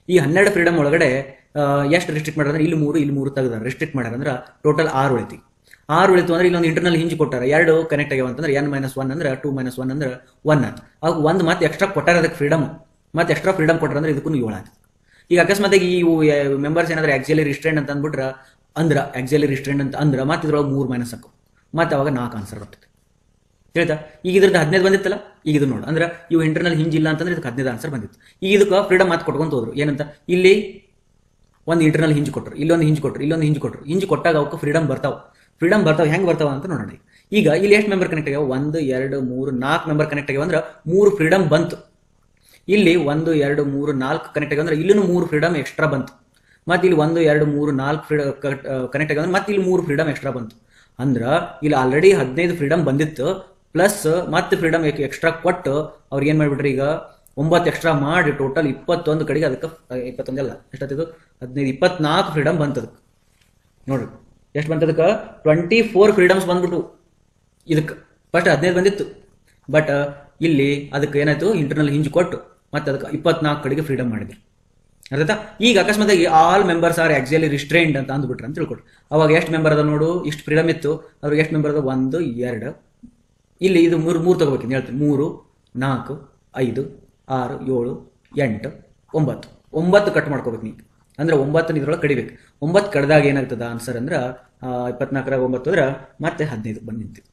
ಈ ಹನ್ನೆರಡು ಫ್ರೀಡಮ್ ಒಳಗಡೆ ಎಷ್ಟು ರಿಸ್ಟ್ರಿಕ್ಟ್ ಮಾಡ್ಯಾರ ಅಂದ್ರೆ ಇಲ್ಲಿ ಮೂರು ಇಲ್ಲಿ ಮೂರು ತೆಗ್ದಾರ ರಿಸ್ಟ್ರಿಕ್ಟ್ ಮಾಡ್ಯಾರ ಅಂದ್ರೆ ಟೋಟಲ್ ಆರು ಉಳಿತಿ ಆರು ಉಳಿತು ಅಂದ್ರೆ ಇಲ್ಲೊಂದು ಇಂಟರ್ನಲ್ ಹಿಂಜ್ ಕೊಟ್ಟಾರ ಎರಡು ಕನೆಕ್ಟ್ ಆಗ್ಯಾವ ಅಂತಂದ್ರೆ ಎನ್ ಮೈನಸ್ ಒನ್ ಅಂದ್ರೆ ಟೂ ಮೈನಸ್ ಒನ್ ಅಂದ್ರೆ ಒನ್ ಆಯ್ತು ಅವಾಗ ಒಂದು ಮತ್ತೆ ಎಕ್ಸ್ಟ್ರಾ ಕೊಟ್ಟಾರ ಅದಕ್ಕೆ ಫ್ರೀಡಮ್ ಮತ್ತೆ ಎಕ್ಸ್ಟ್ರಾ ಫ್ರೀಡಮ್ ಕೊಟ್ಟಾರ ಅಂದ್ರೆ ಇದಕ್ಕೂ ಏಳು ಆಯ್ತು ಈಗ ಅಕಸ್ಮಾತ್ ಈ ಮೆಂಬರ್ಸ್ ಏನಾದ್ರೆ ಆಕ್ಸಿಯಲಿ ರಿಸ್ಟ್ರೆಂಟ್ ಅಂತ ಅಂದ್ಬಿಟ್ರ ಅಂದ್ರ ಆಕ್ಸಿಯಲಿ ರಿಸ್ಟ್ರೆಂಟ್ ಅಂತ ಅಂದ್ರ ಮತ್ತೆ ಇದ್ರೊಳಗೆ ಮೂರು ಮೈನಸ್ ಹಾಕು ಮತ್ತೆ ಅವಾಗ ನಾಲ್ಕು ಆನ್ಸರ್ ಬರ್ತದೆ ಹೇಳ್ತಾ ಈಗ ಇದ್ರದ್ದು ಹದಿನೈದು ಬಂದಿತ್ತಲ್ಲ ಈಗ ಇದು ನೋಡು ಅಂದ್ರೆ ಇವು ಇಂಟರ್ನಲ್ ಹಿಂಜ್ ಇಲ್ಲ ಅಂತಂದ್ರೆ ಇದಕ್ಕೆ ಹದಿನೈದು ಆನ್ಸರ್ ಬಂದಿತ್ತು ಈಗ ಇದಕ್ಕೆ ಫ್ರೀಡಮ್ ಮಾತು ಕೊಟ್ಕೊಂತ ಹೋದ್ರು ಏನಂತ ಇಲ್ಲಿ ಒಂದು ಇಂಟರ್ನಲ್ ಹಿಂಜ್ ಕೊಟ್ರು ಇಲ್ಲೊಂದು ಹಿಂಜ್ ಕೊಟ್ರು ಇಲ್ಲೊಂದು ಹಿಂಜ್ ಕೊಟ್ರು ಹಿಂಜ್ ಕೊಟ್ಟಾಗ ಅವಕ್ಕೆ ಫ್ರೀಡಮ್ ಬರ್ತಾವ ಫ್ರೀಡಮ್ ಬರ್ತಾವ ಹೆಂಗ್ ಬರ್ತಾವ ಅಂತ ನೋಡೋಣ ಈಗ. ಈಗ ಇಲ್ಲಿ ಎಷ್ಟು ಮೆಂಬರ್ ಕನೆಕ್ಟ್ ಆಗ್ಯಾವ ಒಂದು ಎರಡು ಮೂರು ನಾಲ್ಕು ಮೆಂಬರ್ ಕನೆಕ್ಟ್ ಆಗ್ಯಾವ ಅಂದ್ರೆ ಮೂರು ಫ್ರೀಡಮ್ ಬಂತು ಇಲ್ಲಿ ಒಂದು ಎರಡು ಮೂರು ನಾಲ್ಕು ಕನೆಕ್ಟ್ ಆಗ್ಯಾವ ಅಂದ್ರೆ ಇಲ್ಲೂ ಮೂರು ಫ್ರೀಡಮ್ ಎಕ್ಸ್ಟ್ರಾ ಬಂತು ಮತ್ತೆ ಇಲ್ಲಿ ಒಂದು ಎರಡು ಮೂರು ನಾಲ್ಕು ಫ್ರೀಡಮ್ ಕನೆಕ್ಟ್ ಆಗ್ಯಾವ ಅಂದ್ರೆ ಮತ್ತೆ ಇಲ್ಲಿ ಮೂರು ಫ್ರೀಡಮ್ ಎಕ್ಸ್ಟ್ರಾ ಬಂತು ಅಂದ್ರ ಇಲ್ಲಿ ಆಲ್ರೆಡಿ ಹದಿನೈದು ಫ್ರೀಡಮ್ ಬಂದಿತ್ತು ಪ್ಲಸ್ ಮತ್ತೆ ಫ್ರೀಡಮ್ ಎಕ್ಸ್ಟ್ರಾ ಕೊಟ್ಟು ಅವ್ರಿಗೆ ಏನ್ ಮಾಡ್ಬಿಟ್ರಿ ಈಗ ಒಂಬತ್ತು ಎಕ್ಸ್ಟ್ರಾ ಮಾಡಿ ಟೋಟಲ್ ಇಪ್ಪತ್ತೊಂದು ಕಡೆಗೆ ಅದಕ್ಕೆ ಇಪ್ಪತ್ತೊಂದಲ್ಲ ಎಷ್ಟಾಗ್ತಿದ್ದು ಹದಿನೈದು ಇಪ್ಪತ್ನಾಲ್ಕು ಫ್ರೀಡಮ್ ಬಂತದಕ್ಕೆ ನೋಡ್ರಿ ಎಷ್ಟು ಬಂತದಕ್ಕೆ ಟ್ವೆಂಟಿ ಫೋರ್ ಫ್ರೀಡಮ್ಸ್ ಬಂದ್ಬಿಟ್ಟು ಇದಕ್ಕೆ ಫಸ್ಟ್ ಹದಿನೈದು ಬಂದಿತ್ತು ಬಟ್ ಇಲ್ಲಿ ಅದಕ್ಕೆ ಏನಾಯ್ತು ಇಂಟರ್ನಲ್ ಹಿಂಜ್ ಕೊಟ್ಟು ಮತ್ತೆ ಅದಕ್ಕೆ ಇಪ್ಪತ್ನಾಲ್ಕು ಕಡೆಗೆ ಫ್ರೀಡಮ್ ಮಾಡಿದ್ರು ಅರ್ಥಾಯ್ತಾ ಈಗ ಅಕಸ್ಮಾತ್ all members are axially restrained ಅಂತ ಅಂದ್ಬಿಟ್ರೆ ಅಂತ ತಿಳ್ಕೊಡ್ರಿ ಅವಾಗ ಎಷ್ಟು ಮೆಂಬರ್ ಅದ ನೋಡು ಇಷ್ಟು ಫ್ರೀಡಮ್ ಇತ್ತು ಅವ್ರಿಗೆ ಎಷ್ಟು ಮೆಂಬರ್ ಅದ ಒಂದು ಎರಡು ಇಲ್ಲಿ ಇದು ಮೂರು ಮೂರು ತಗೋಬೇಕಿಂದ ಹೇಳ್ತೀನಿ ಮೂರು ನಾಲ್ಕು ಐದು ಆರು ಏಳು ಎಂಟು ಒಂಬತ್ತು ಒಂಬತ್ತು ಕಟ್ ಮಾಡ್ಕೋಬೇಕು ನೀವು ಅಂದ್ರೆ ಒಂಬತ್ತನ ಇದ್ರೊಳಗೆ ಕಡಿಬೇಕು ಒಂಬತ್ತು ಕಡ್ದಾಗ ಏನಾಗ್ತದ ಆನ್ಸರ್ ಅಂದ್ರೆ ಇಪ್ಪತ್ನಾಲ್ಕರಾಗ ಒಂಬತ್ತು ಅಂದ್ರೆ ಮತ್ತೆ ಹದಿನೈದು ಬಂದು ನಿಂತಿದೆ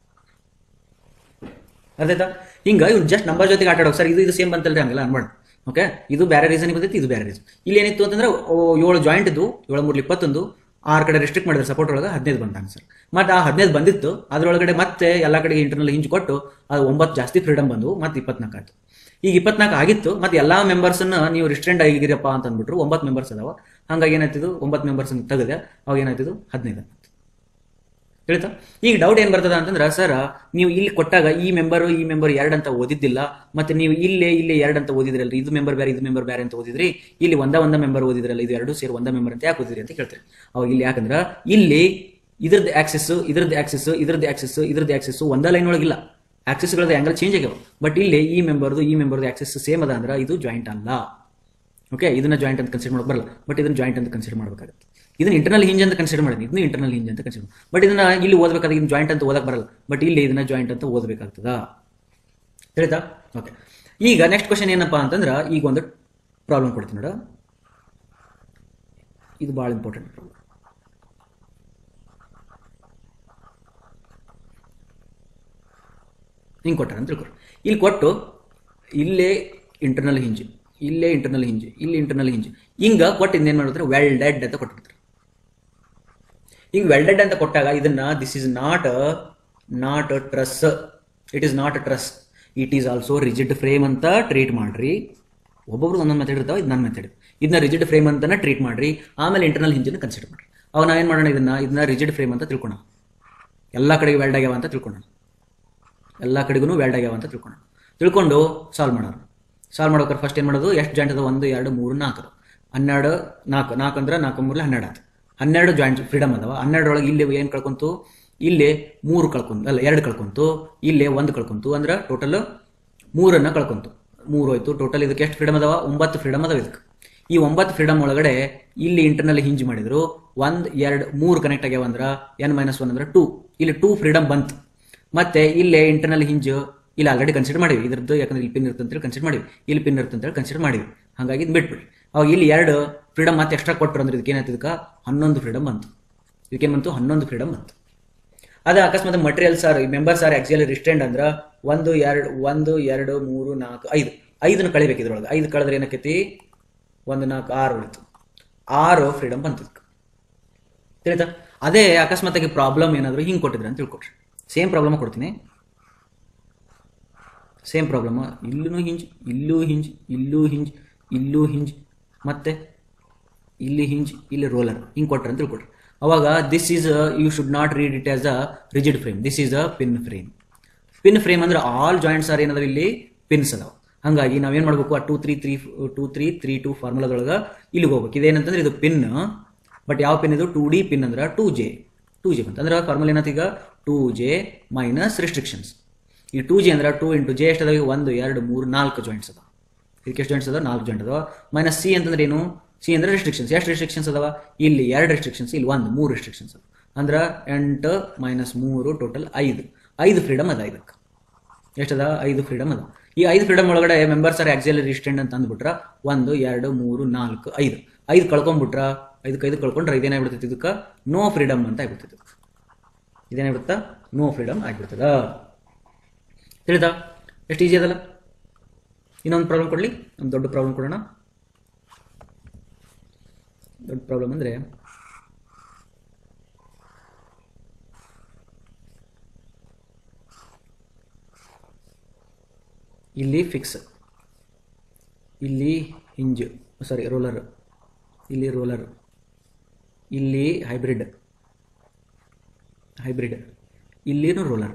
ಅರ್ಥಾಯ್ತಾ ಹಿಂಗ ಇವ್ರು ಜಸ್ಟ್ ನಂಬರ್ ಜೊತೆಗೆ ಆಟ ಆಡೋಕೆ ಸರ್ ಇದು ಇದು ಸೇಮ್ ಬಂತಲ್ರಿ ಹಂಗಲ್ಲ ಅನ್ಬೇಡ ಓಕೆ ಇದು ಬೇರೆ ರೀಸನ್ ಬಂದೈತಿ ಇದು ಬೇರೆ ರೀಸನ್ ಇಲ್ಲಿ ಏನಿತ್ತು ಅಂತಂದ್ರೆ ಓ, ಏಳು ಜಾಯಿಂಟ್ ಇದ್ದು ಏಳು ಮೂರು ಇಪ್ಪತ್ತೊಂದು ಆರು ಕಡೆ ರೆಸ್ಟ್ರಿಕ್ಟ್ ಮಾಡಿದ್ರೆ ಸಪೋರ್ಟ್ ಒಳಗೆ ಹದಿನೈದು ಬಂದ ಆನ್ಸರ್ ಮತ್ತೆ ಆ ಹದಿನೈದು ಬಂದಿತ್ತು ಅದ್ರೊಳಗಡೆ ಮತ್ತೆ ಎಲ್ಲ ಕಡೆಗೆ ಇಂಟರ್ನಲ್ ಹಿಂಜ್ ಕೊಟ್ಟು ಅದು ಒಂಬತ್ತು ಜಾಸ್ತಿ ಫ್ರೀಡಮ್ ಬಂದು ಮತ್ತೆ ಇಪ್ಪತ್ನಾಲ್ಕು ಆಯ್ತು ಈಗ ಇಪ್ಪತ್ನಾಲ್ಕು ಆಗಿತ್ತು ಮತ್ತೆ ಎಲ್ಲಾ ಮೆಂಬರ್ಸನ್ನ ನೀವು ರಿಸ್ಟ್ರೆಂಡ್ ಆಗಿರಪ್ಪ ಅಂತ ಅಂದ್ಬಿಟ್ರು ಒಂಬತ್ತು ಮೆಂಬರ್ಸ್ ಅದಾವ ಹಂಗಾಗಿ ಏನಾಯ್ತಿದ್ದು ಒಂಬತ್ತು ಮೆಂಬರ್ಸ್ ತೆಗೆದೆ ಅವಾಗ ಏನಾಯ್ತಿದ್ದು ಹದಿನೈದು ಹೇಳ್ತಾ ಈಗ ಡೌಟ್ ಏನ್ ಬರ್ತದ ಅಂತಂದ್ರೆ ಸರ್ ನೀವು ಇಲ್ಲಿ ಕೊಟ್ಟಾಗ ಈ ಮೆಂಬರ್ ಈ ಮೆಂಬರ್ ಎರಡು ಅಂತ ಓದಿದ್ದಿಲ್ಲ ಮತ್ತೆ ನೀವು ಇಲ್ಲೇ ಇಲ್ಲೇ ಎರಡು ಅಂತ ಓದಿದ್ರಲ್ರಿ ಇದು ಮೆಂಬರ್ ಬೇರೆ ಇದು ಮೆಂಬರ್ ಬೇರೆ ಅಂತ ಓದಿದ್ರಿ ಇಲ್ಲಿ ಒಂದ ಒಂದ ಮೆಂಬರ್ ಓದಿದ್ರಲ್ಲ ಇದು ಎರಡು ಸೇರಿ ಒಂದ ಮೆಂಬರ್ ಅಂತ ಯಾಕೆ ಓದಿದ್ರಿ ಅಂತ ಕೇಳ್ತಾರೆ ಅವಾಗ ಇಲ್ಲಿ ಯಾಕಂದ್ರ ಇಲ್ಲಿ ಇದ್ರದ್ದು ಆಕ್ಸೆಸ್ ಇದ್ರದ್ದು ಆಕ್ಸೆಸ್ ಇದ್ರದ್ದು ಆಕ್ಸೆಸ್ ಇದ್ರದ್ದು ಆಕ್ಸೆಸ್ ಒಂದ ಲೈನ್ ಒಳಗಿಲ್ಲ ಆಕ್ಸೆಸ್ಗಳದ್ದು ಆಂಗಲ್ ಚೇಂಜ್ ಆಗ್ಯಾವ ಬಟ್ ಇಲ್ಲಿ ಈ ಮೆಂಬರ್ದು ಈ ಮೆಂಬರ್ದು ಆಕ್ಸೆಸ್ ಸೇಮ್ ಅದ ಅಂದ್ರೆ ಇದು ಜಾಯಿಂಟ್ ಅಲ್ಲ ಓಕೆ ಇದನ್ನ ಜಾಯಿಂಟ್ ಅಂತ ಕನ್ಸಿಡರ್ ಮಾಡಕ್ ಬರಲ್ಲ ಬಟ್ ಇದನ್ನ ಜಾಯಿಂಟ್ ಅಂತ ಕನ್ಸಿಡರ್ ಮಾಡಬೇಕಾಗುತ್ತೆ ಇದನ್ನ ಇಂಟರ್ನಲ್ ಹಿಂಜ್ ಅಂತ ಕನ್ಸಿಡರ್ ಮಾಡಿದ್ವಿ ಇದನ್ನ ಇಂಟರ್ನಲ್ ಹಿಂಜ್ ಅಂತ ಕನ್ಸಿಡರ್ ಬಟ್ ಇದನ್ನ ಇಲ್ಲಿ ಓದಬೇಕಾದ್ರೆ ಇದನ್ನ ಜಾಯಿಂಟ್ ಅಂತ ಓದಕ್ ಬರಲ್ಲ ಬಟ್ ಇಲ್ಲಿ ಇದನ್ನ ಜಾಯಿಂಟ್ ಅಂತ ಓದಬೇಕಾಗ್ತದ ತಿಳಿತಾ ಓಕೆ ಈಗ ನೆಕ್ಸ್ಟ್ ಕ್ವಶನ್ ಏನಪ್ಪಾ ಅಂತಂದ್ರ ಈಗ ಒಂದು ಪ್ರಾಬ್ಲಮ್ ಕೊಡ್ತೀನಿ ನೋಡ ಇದು ಭಾಳ ಇಂಪಾರ್ಟೆಂಟ್ ಪ್ರಾಬ್ಲಮ್ ಹಿಂಗೆ ಕೊಟ್ಟಾರ ಅಂತ ತಿಳ್ಕೊರಿ ಇಲ್ಲಿ ಕೊಟ್ಟು ಇಲ್ಲೇ ಇಂಟರ್ನಲ್ ಹಿಂಜ್ ಇಲ್ಲೇ ಇಂಟರ್ನಲ್ ಹಿಂಜ್ ಇಲ್ಲಿ ಇಂಟರ್ನಲ್ ಹಿಂಜ್ ಹಿಂಗ ಕೊಟ್ಟು ಇನ್ನೇನು ಮಾಡಿದ್ರೆ ವೆಲ್ಡೆಡ್ ಅಂತ ಕೊಟ್ಬಿಡ್ತಾರೆ ಈಗ ವೆಲ್ಡೆಡ್ ಅಂತ ಕೊಟ್ಟಾಗ ಇದನ್ನ this is not not truss it is not truss it is also rigid frame ಅಂತ ಟ್ರೀಟ್ ಮಾಡ್ರಿ ಒಬ್ಬೊಬ್ರು ಒಂದೊಂದು ಮೆಥಡ್ ಇರ್ತಾವೆ ಇದು ನನ್ನ ಮೆಥಡ್ ಇದನ್ನ ರಿಜಿಡ್ ಫ್ರೇಮ್ ಅಂತಾನೆ ಟ್ರೀಟ್ ಮಾಡ್ರಿ ಆಮೇಲೆ ಇಂಟರ್ನಲ್ ಹಿಂಜನ್ನು ಕನ್ಸಿಡರ್ ಮಾಡ್ರಿ ಅವಾಗ ನಾವೇನು ಮಾಡೋಣ ಇದನ್ನ ಇದನ್ನ ರಿಜಿಡ್ ಫ್ರೇಮ್ ಅಂತ ತಿಳ್ಕೊಣ ಎಲ್ಲ ಕಡೆಗೆ ವೆಲ್ಡ್ ಆಗ್ಯಾವ ಅಂತ ತಿಳ್ಕೊಣ ಎಲ್ಲ ಕಡೆಗೂ ವೆಲ್ಡ್ ಆಗ್ಯಾವ ಅಂತ ತಿಳ್ಕೊಂಡು ತಿಳ್ಕೊಂಡು ಸಾಲ್ವ್ ಮಾಡೋರು ಸಾಲ್ವ್ ಮಾಡೋಕೆ ಫಸ್ಟ್ ಏನು ಮಾಡೋದು ಎಷ್ಟು ಜಾಯಿಂಟ್ ಅದ ಒಂದು ಎರಡು ಮೂರು ನಾಲ್ಕು ಅದಾವ. ಹನ್ನೆರಡು ನಾಲ್ಕು ನಾಲ್ಕು ಅಂದ್ರೆ ನಾಲ್ಕು ಮೂರಲೆ ಹನ್ನೆರಡು ಆಯ್ತು ಹನ್ನೆರಡು ಜಾಯಿಂಟ್ ಫ್ರೀಡಮ್ ಅದಾವ ಹನ್ನೆರಡರೊಳಗೆ ಇಲ್ಲಿ ಏನು ಕಳ್ಕೊಂತು ಇಲ್ಲಿ ಮೂರು ಕಳ್ಕೊಂತು ಅಲ್ಲ ಎರಡು ಕಳ್ಕೊಂತು ಇಲ್ಲಿ ಒಂದು ಕಳ್ಕೊಂತು ಅಂದ್ರೆ ಟೋಟಲ್ ಮೂರನ್ನ ಕಳ್ಕೊಂತು ಮೂರು ಹೋಯ್ತು ಟೋಟಲ್ ಇದಕ್ಕೆ ಎಷ್ಟು ಫ್ರೀಡಮ್ ಅದಾವ ಒಂಬತ್ತು ಫ್ರೀಡಮ್ ಅದಾವ ಇದಕ್ಕೆ ಈ ಒಂಬತ್ತು ಫ್ರೀಡಮ್ ಒಳಗಡೆ ಇಲ್ಲಿ ಇಂಟರ್ನಲ್ ಹಿಂಜ್ ಮಾಡಿದ್ರು ಒಂದ್ ಎರಡು ಮೂರು ಕನೆಕ್ಟ್ ಆಗ್ಯಾವ ಅಂದ್ರ ಎನ್ ಮೈನಸ್ ಒನ್ ಅಂದ್ರೆ ಟೂ ಇಲ್ಲಿ ಟೂ ಫ್ರೀಡಮ್ ಬಂತು ಮತ್ತೆ ಇಲ್ಲೇ ಇಂಟರ್ನಲ್ ಹಿಂಜ್ ಇಲ್ಲಿ ಆಲ್ರೆಡಿ ಕನ್ಸಿಡರ್ ಮಾಡಿವಿ ಇದ್ರದ್ದು ಯಾಕಂದ್ರೆ ಇಲ್ಲಿ ಪಿನ್ ಇರುತ್ತೆ ಅಂತೇಳಿ ಕನ್ಸಿಡರ್ ಮಾಡಿವಿ ಇಲ್ಲಿ ಪಿನ್ ಇರುತ್ತೆ ಅಂತೇಳಿ ಕನ್ಸಿಡರ್ ಮಾಡಿವಿ ಹಾಗಾಗಿ ಇದು ಬಿಟ್ಬಿಡಿ ಅವಾಗ ಇಲ್ಲಿ ಎರಡು ಫ್ರೀಡಮ್ ಮತ್ತೆ ಎಕ್ಸ್ಟ್ರಾ ಕೊಟ್ಟರು ಅಂದ್ರೆ ಇದಕ್ಕೆ ಏನಾಯ್ತು ಇದಕ್ಕೆ ಹನ್ನೊಂದು ಫ್ರೀಡಮ್ ಬಂತು ಇದಕ್ಕೇನು ಬಂತು ಹನ್ನೊಂದು ಫ್ರೀಡಮ್ ಬಂತು ಅದ ಅಕಸ್ಮಾತ್ materials are members are axially restrained ಅಂದ್ರ ಒಂದು ಎರಡು ಒಂದು ಎರಡು ಮೂರು ನಾಲ್ಕು ಐದು ಐದನ್ನು ಕಳಿಬೇಕು ಇದ್ರೊಳಗೆ ಐದು ಕಳೆದ್ರೆ ಏನಕ್ಕೈತಿ ಒಂದು ನಾಲ್ಕು ಆರು ಉಳಿತು ಆರು ಫ್ರೀಡಮ್ ಬಂತು ಇದಕ್ಕೆ ತಿಳಿತಾ ಅದೇ ಅಕಸ್ಮಾತಾಗಿ ಪ್ರಾಬ್ಲಮ್ ಏನಾದರೂ ಹಿಂಗೆ ಕೊಟ್ಟಿದ್ರೆ ಅಂತ ತಿಳ್ಕೊಟ್ರಿ ಸೇಮ್ ಪ್ರಾಬ್ಲಮ್ ಕೊಡ್ತೀನಿ ಸೇಮ್ ಪ್ರಾಬ್ಲಮ್ ಇಲ್ಲೂ ಹಿಂಜ್ ಇಲ್ಲೂ ಹಿಂಜ್ ಇಲ್ಲೂ ಹಿಂಜ್ ಇಲ್ಲೂ ಹಿಂಜ್ ಮತ್ತೆ ಇಲ್ಲಿ ಹಿಂಜ್ ಇಲ್ಲಿ ರೋಲರ್ ಹಿಂಗೆ ಕೊಟ್ರೆ ಅಂತ ತಿಳ್ಕೊಟ್ರಿ ಅವಾಗ this is you should not read it as a rigid frame this is a pin frame pin frame ಅಂದ್ರೆ ಆಲ್ ಜಾಯಿಂಟ್ಸ್ ಆರ್ ಏನದಾವ ಇಲ್ಲಿ ಪಿನ್ಸ್ ಅದಾವ ಹಂಗಾಗಿ ನಾವೇನ್ ಮಾಡ್ಬೇಕು ಆ two three three two three three two ಫಾರ್ಮುಲಾದೊಳಗೆ ಇಲ್ಲಿಗೆ ಹೋಗ್ಬೇಕು ಇದೇನಂತಂದ್ರೆ ಇದು ಪಿನ್ ಬಟ್ ಯಾವ ಪಿನ್ ಇದು ಟೂ ಡಿ ಪಿನ್ ಅಂದ್ರೆ ಟೂ ಜೆ ಟೂ ಜೆ ಬಂತು ಅಂದ್ರೆ ಫಾರ್ಮುಲಾ ಏನಂತ ಈಗ ಟೂ ಜೆ ಮೈನಸ್ ರಿಸ್ಟ್ರಿಕ್ಷನ್ಸ್ ಈ ಟೂ ಜೆ ಅಂದ್ರೆ ಟೂ ಇಂಟು ಜೆ ಎಷ್ಟು ಅದಾವ ಒಂದು ಎರಡು ಮೂರು ನಾಲ್ಕು ಜಾಯಿಂಟ್ಸ್ ಅದಾವ ಇದಕ್ಕೆ ಎಷ್ಟು ಜಾಯಿಂಟ್ಸ್ ಅದಾವ ನಾಲ್ಕು ಜಾಯಿಂಟ್ ಅದಾವ ಮೈನಸ್ ಸಿ ಅಂತಂದ್ರೆ ಏನು ಸಿ ಅಂದ್ರೆ ರೆಸ್ಟ್ರಿಕ್ಷನ್ಸ್ ಎಷ್ಟು ರೆಸ್ಟ್ರಿಕ್ಷನ್ಸ್ ಅದಾವ ಇಲ್ಲಿ ಎರಡು ರೆಸ್ಟ್ರಿಕ್ಷನ್ಸ್ ಇಲ್ಲಿ ಒಂದು ಮೂರು ರೆಸ್ಟ್ರಿಕ್ಷನ್ಸ್ ಅಂದ್ರೆ ಎಂಟು ಮೈನಸ್ ಮೂರು ಟೋಟಲ್ ಐದು ಐದು ಫ್ರೀಡಮ್ ಅದ ಇದಕ್ಕೆ ಎಷ್ಟದ ಐದು ಫ್ರೀಡಮ್ ಅದ ಈ ಐದು ಫ್ರೀಡಮ್ ಒಳಗಡೆ ಮೆಂಬರ್ಸ್ ಆರ್ ಆಕ್ಸಿಲರಿ ರಿಸ್ಟೆಂಡ್ ಅಂತ ಅಂದ್ಬಿಟ್ರ ಒಂದು ಎರಡು ಮೂರು ನಾಲ್ಕು ಐದು ಐದು ಕಳ್ಕೊಂಡ್ಬಿಟ್ರ ಐದಕ್ಕೆ ಐದು ಕಳ್ಕೊಂಡ್ರೆ ಇದೇನಾಗ್ಬಿಡ್ತೈತಿ ಇದಕ್ಕೆ ನೋ ಫ್ರೀಡಮ್ ಅಂತ ಆಗ್ಬಿಡ್ತೈತಿ ಇದೇನಾಗ್ಬಿಡುತ್ತಾ ನೋ ಫ್ರೀಡಮ್ ಆಗ್ಬಿಡ್ತದ ತಿಳಿತಾ ಎಷ್ಟು ಈಸಿ ಅದಲ್ಲ ಇನ್ನೊಂದು ಪ್ರಾಬ್ಲಮ್ ಕೊಡಲಿ ಒಂದು ದೊಡ್ಡ ಪ್ರಾಬ್ಲಮ್ ಕೊಡೋಣ ದೊಡ್ಡ ಪ್ರಾಬ್ಲಮ್ ಅಂದರೆ ಇಲ್ಲಿ ಫಿಕ್ಸ್ ಇಲ್ಲಿ ಹಿಂಜ್ ಸಾರಿ ರೋಲರ್ ಇಲ್ಲಿ ರೋಲರ್ ಇಲ್ಲಿ ಹೈಬ್ರಿಡ್ ಹೈಬ್ರಿಡ್ ಇಲ್ಲಿನೂ ರೋಲರ್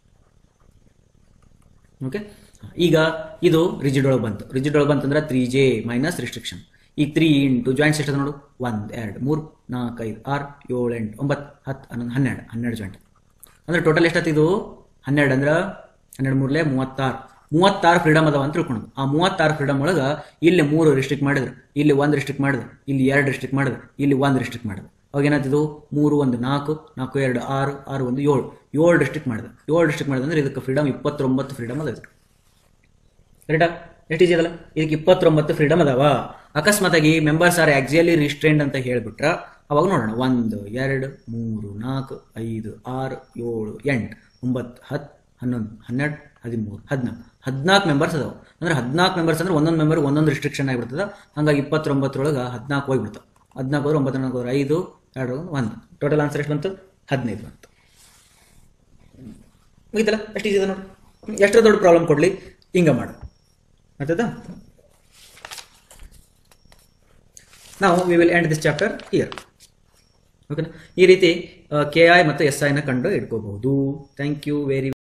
ಓಕೆ ಈಗ ಇದು ರಿಜಿಡ್ ಒಳಗೆ ಬಂತು ರಿಜಿಡ್ ಒಳಗೆ ಬಂತಂದ್ರೆ ತ್ರೀ ಜೆ ಮೈನಸ್ ರಿಸ್ಟ್ರಿಕ್ಷನ್ ಈಗ ತ್ರೀ ಇಂಟು ಜಾಯಿಂಟ್ಸ್ ಎಷ್ಟು ನೋಡು ಒಂದು ಎರಡು ಮೂರು ನಾಲ್ಕು ಐದು ಆರು ಏಳು ಎಂಟು ಒಂಬತ್ತು ಹತ್ತು ಹನ್ನೊಂದು ಹನ್ನೆರಡು ಹನ್ನೆರಡು ಜಾಯಿಂಟ್ ಅಂದ್ರೆ ಟೋಟಲ್ ಎಷ್ಟತ್ತು ಇದು ಹನ್ನೆರಡು ಅಂದ್ರೆ ಹನ್ನೆರಡು ಮೂರಲೆ ಮೂವತ್ತಾರು ಮೂವತ್ತಾರು ಫ್ರೀಡಮ್ ಅದಾವ ಅಂತ ತಿಳ್ಕೊಂಡು ಆ ಮೂವತ್ತಾರು ಫ್ರೀಡಮ್ ಒಳಗೆ ಇಲ್ಲಿ ಮೂರು ರಿಸ್ಟ್ರಿಕ್ಟ್ ಮಾಡಿದ್ರು ಇಲ್ಲಿ ಒಂದು ರಿಸ್ಟ್ರಿಕ್ಟ್ ಮಾಡಿದ್ರು ಇಲ್ಲಿ ಎರಡು ರಿಸ್ಟ್ರಿಕ್ಟ್ ಮಾಡಿದ್ರು ಇಲ್ಲಿ ಒಂದು ರಿಸ್ಟ್ರಿಕ್ಟ್ ಮಾಡಿದ್ರು ಅವಾಗ ಏನಾಯ್ತಿದು ಮೂರು ಒಂದು ನಾಲ್ಕು ನಾಲ್ಕು ಎರಡು ಆರು ಆರು ಒಂದು ಏಳು ಏಳು ಡಿಸ್ಟ್ರಿಕ್ಟ್ ಮಾಡಿದೆ ಏಳು ಡಿಸ್ಟ್ರಿಕ್ಟ್ ಮಾಡಿದೆ ಅಂದ್ರೆ ಇದಕ್ಕೆ ಫ್ರೀಡಮ್ ಇಪ್ಪತ್ತೊಂಬತ್ತು ಫ್ರೀಡಮ್ ಅದ ಇದಕ್ಕೆ ಕರೆಕ್ಟಾ ಎಷ್ಟು ಈಸಿ ಅದಲ್ಲ ಇದಕ್ಕೆ ಇಪ್ಪತ್ತೊಂಬತ್ತು ಫ್ರೀಡಮ್ ಅದಾವ ಅಕಸ್ಮಾತಾಗಿ ಮೆಂಬರ್ಸ್ ಆರ್ ಆಕ್ಸಿಯಲಿ ರಿಸ್ಟ್ರೈಂಡ್ ಅಂತ ಹೇಳ್ಬಿಟ್ರ ಅವಾಗ ನೋಡೋಣ ಒಂದು ಎರಡು ಮೂರು ನಾಲ್ಕು ಐದು ಆರು ಏಳು ಎಂಟು ಒಂಬತ್ತು ಹತ್ತು ಹನ್ನೊಂದು ಹನ್ನೆರಡು ಹದಿಮೂರು ಹದಿನಾಲ್ಕು ಹದಿನಾಲ್ಕು ಮೆಂಬರ್ಸ್ ಅದಾವ ಅಂದ್ರೆ ಹದಿನಾಲ್ಕು ಮೆಂಬರ್ಸ್ ಅಂದ್ರೆ ಒಂದೊಂದು ಮೆಂಬರ್ ಒಂದೊಂದು ರಿಸ್ಟ್ರಿಕ್ಷನ್ ಆಗಿಬಿಡ್ತದ ಹಂಗಾಗಿ ಇಪ್ಪತ್ತೊಂಬತ್ತರೊಳಗೆ ಹದಿನಾಲ್ಕು ಹೋಗ್ಬಿಡ್ತಾವೆ ಹದಿನಾಲ್ಕು ಹೋದ್ರೆ ಒಂಬತ್ತು ನಾಲ್ಕು ಹೋದ್ರೆ ಐದು ಎರಡು ಒಂದು ಟೋಟಲ್ ಆನ್ಸರ್ ಎಷ್ಟು ಬಂತು ಹದಿನೈದು ಬಂತು ಮುಗಿತಲ್ಲ ಎಷ್ಟು ಈಸಿ ಇದೆ ನೋಡಿ ಎಷ್ಟರ ದೊಡ್ಡ ಪ್ರಾಬ್ಲಮ್ ಕೊಡಲಿ ಹಿಂಗೆ ಮಾಡು ಆಯ್ತದ ನಾವು we will end this chapter here ಓಕೆನಾ ಈ ರೀತಿ ಕೆ ಐ ಮತ್ತು ಎಸ್ ಐನ ಕಂಡು ಇಟ್ಕೋಬಹುದು ಥ್ಯಾಂಕ್ ಯು ವೆರಿ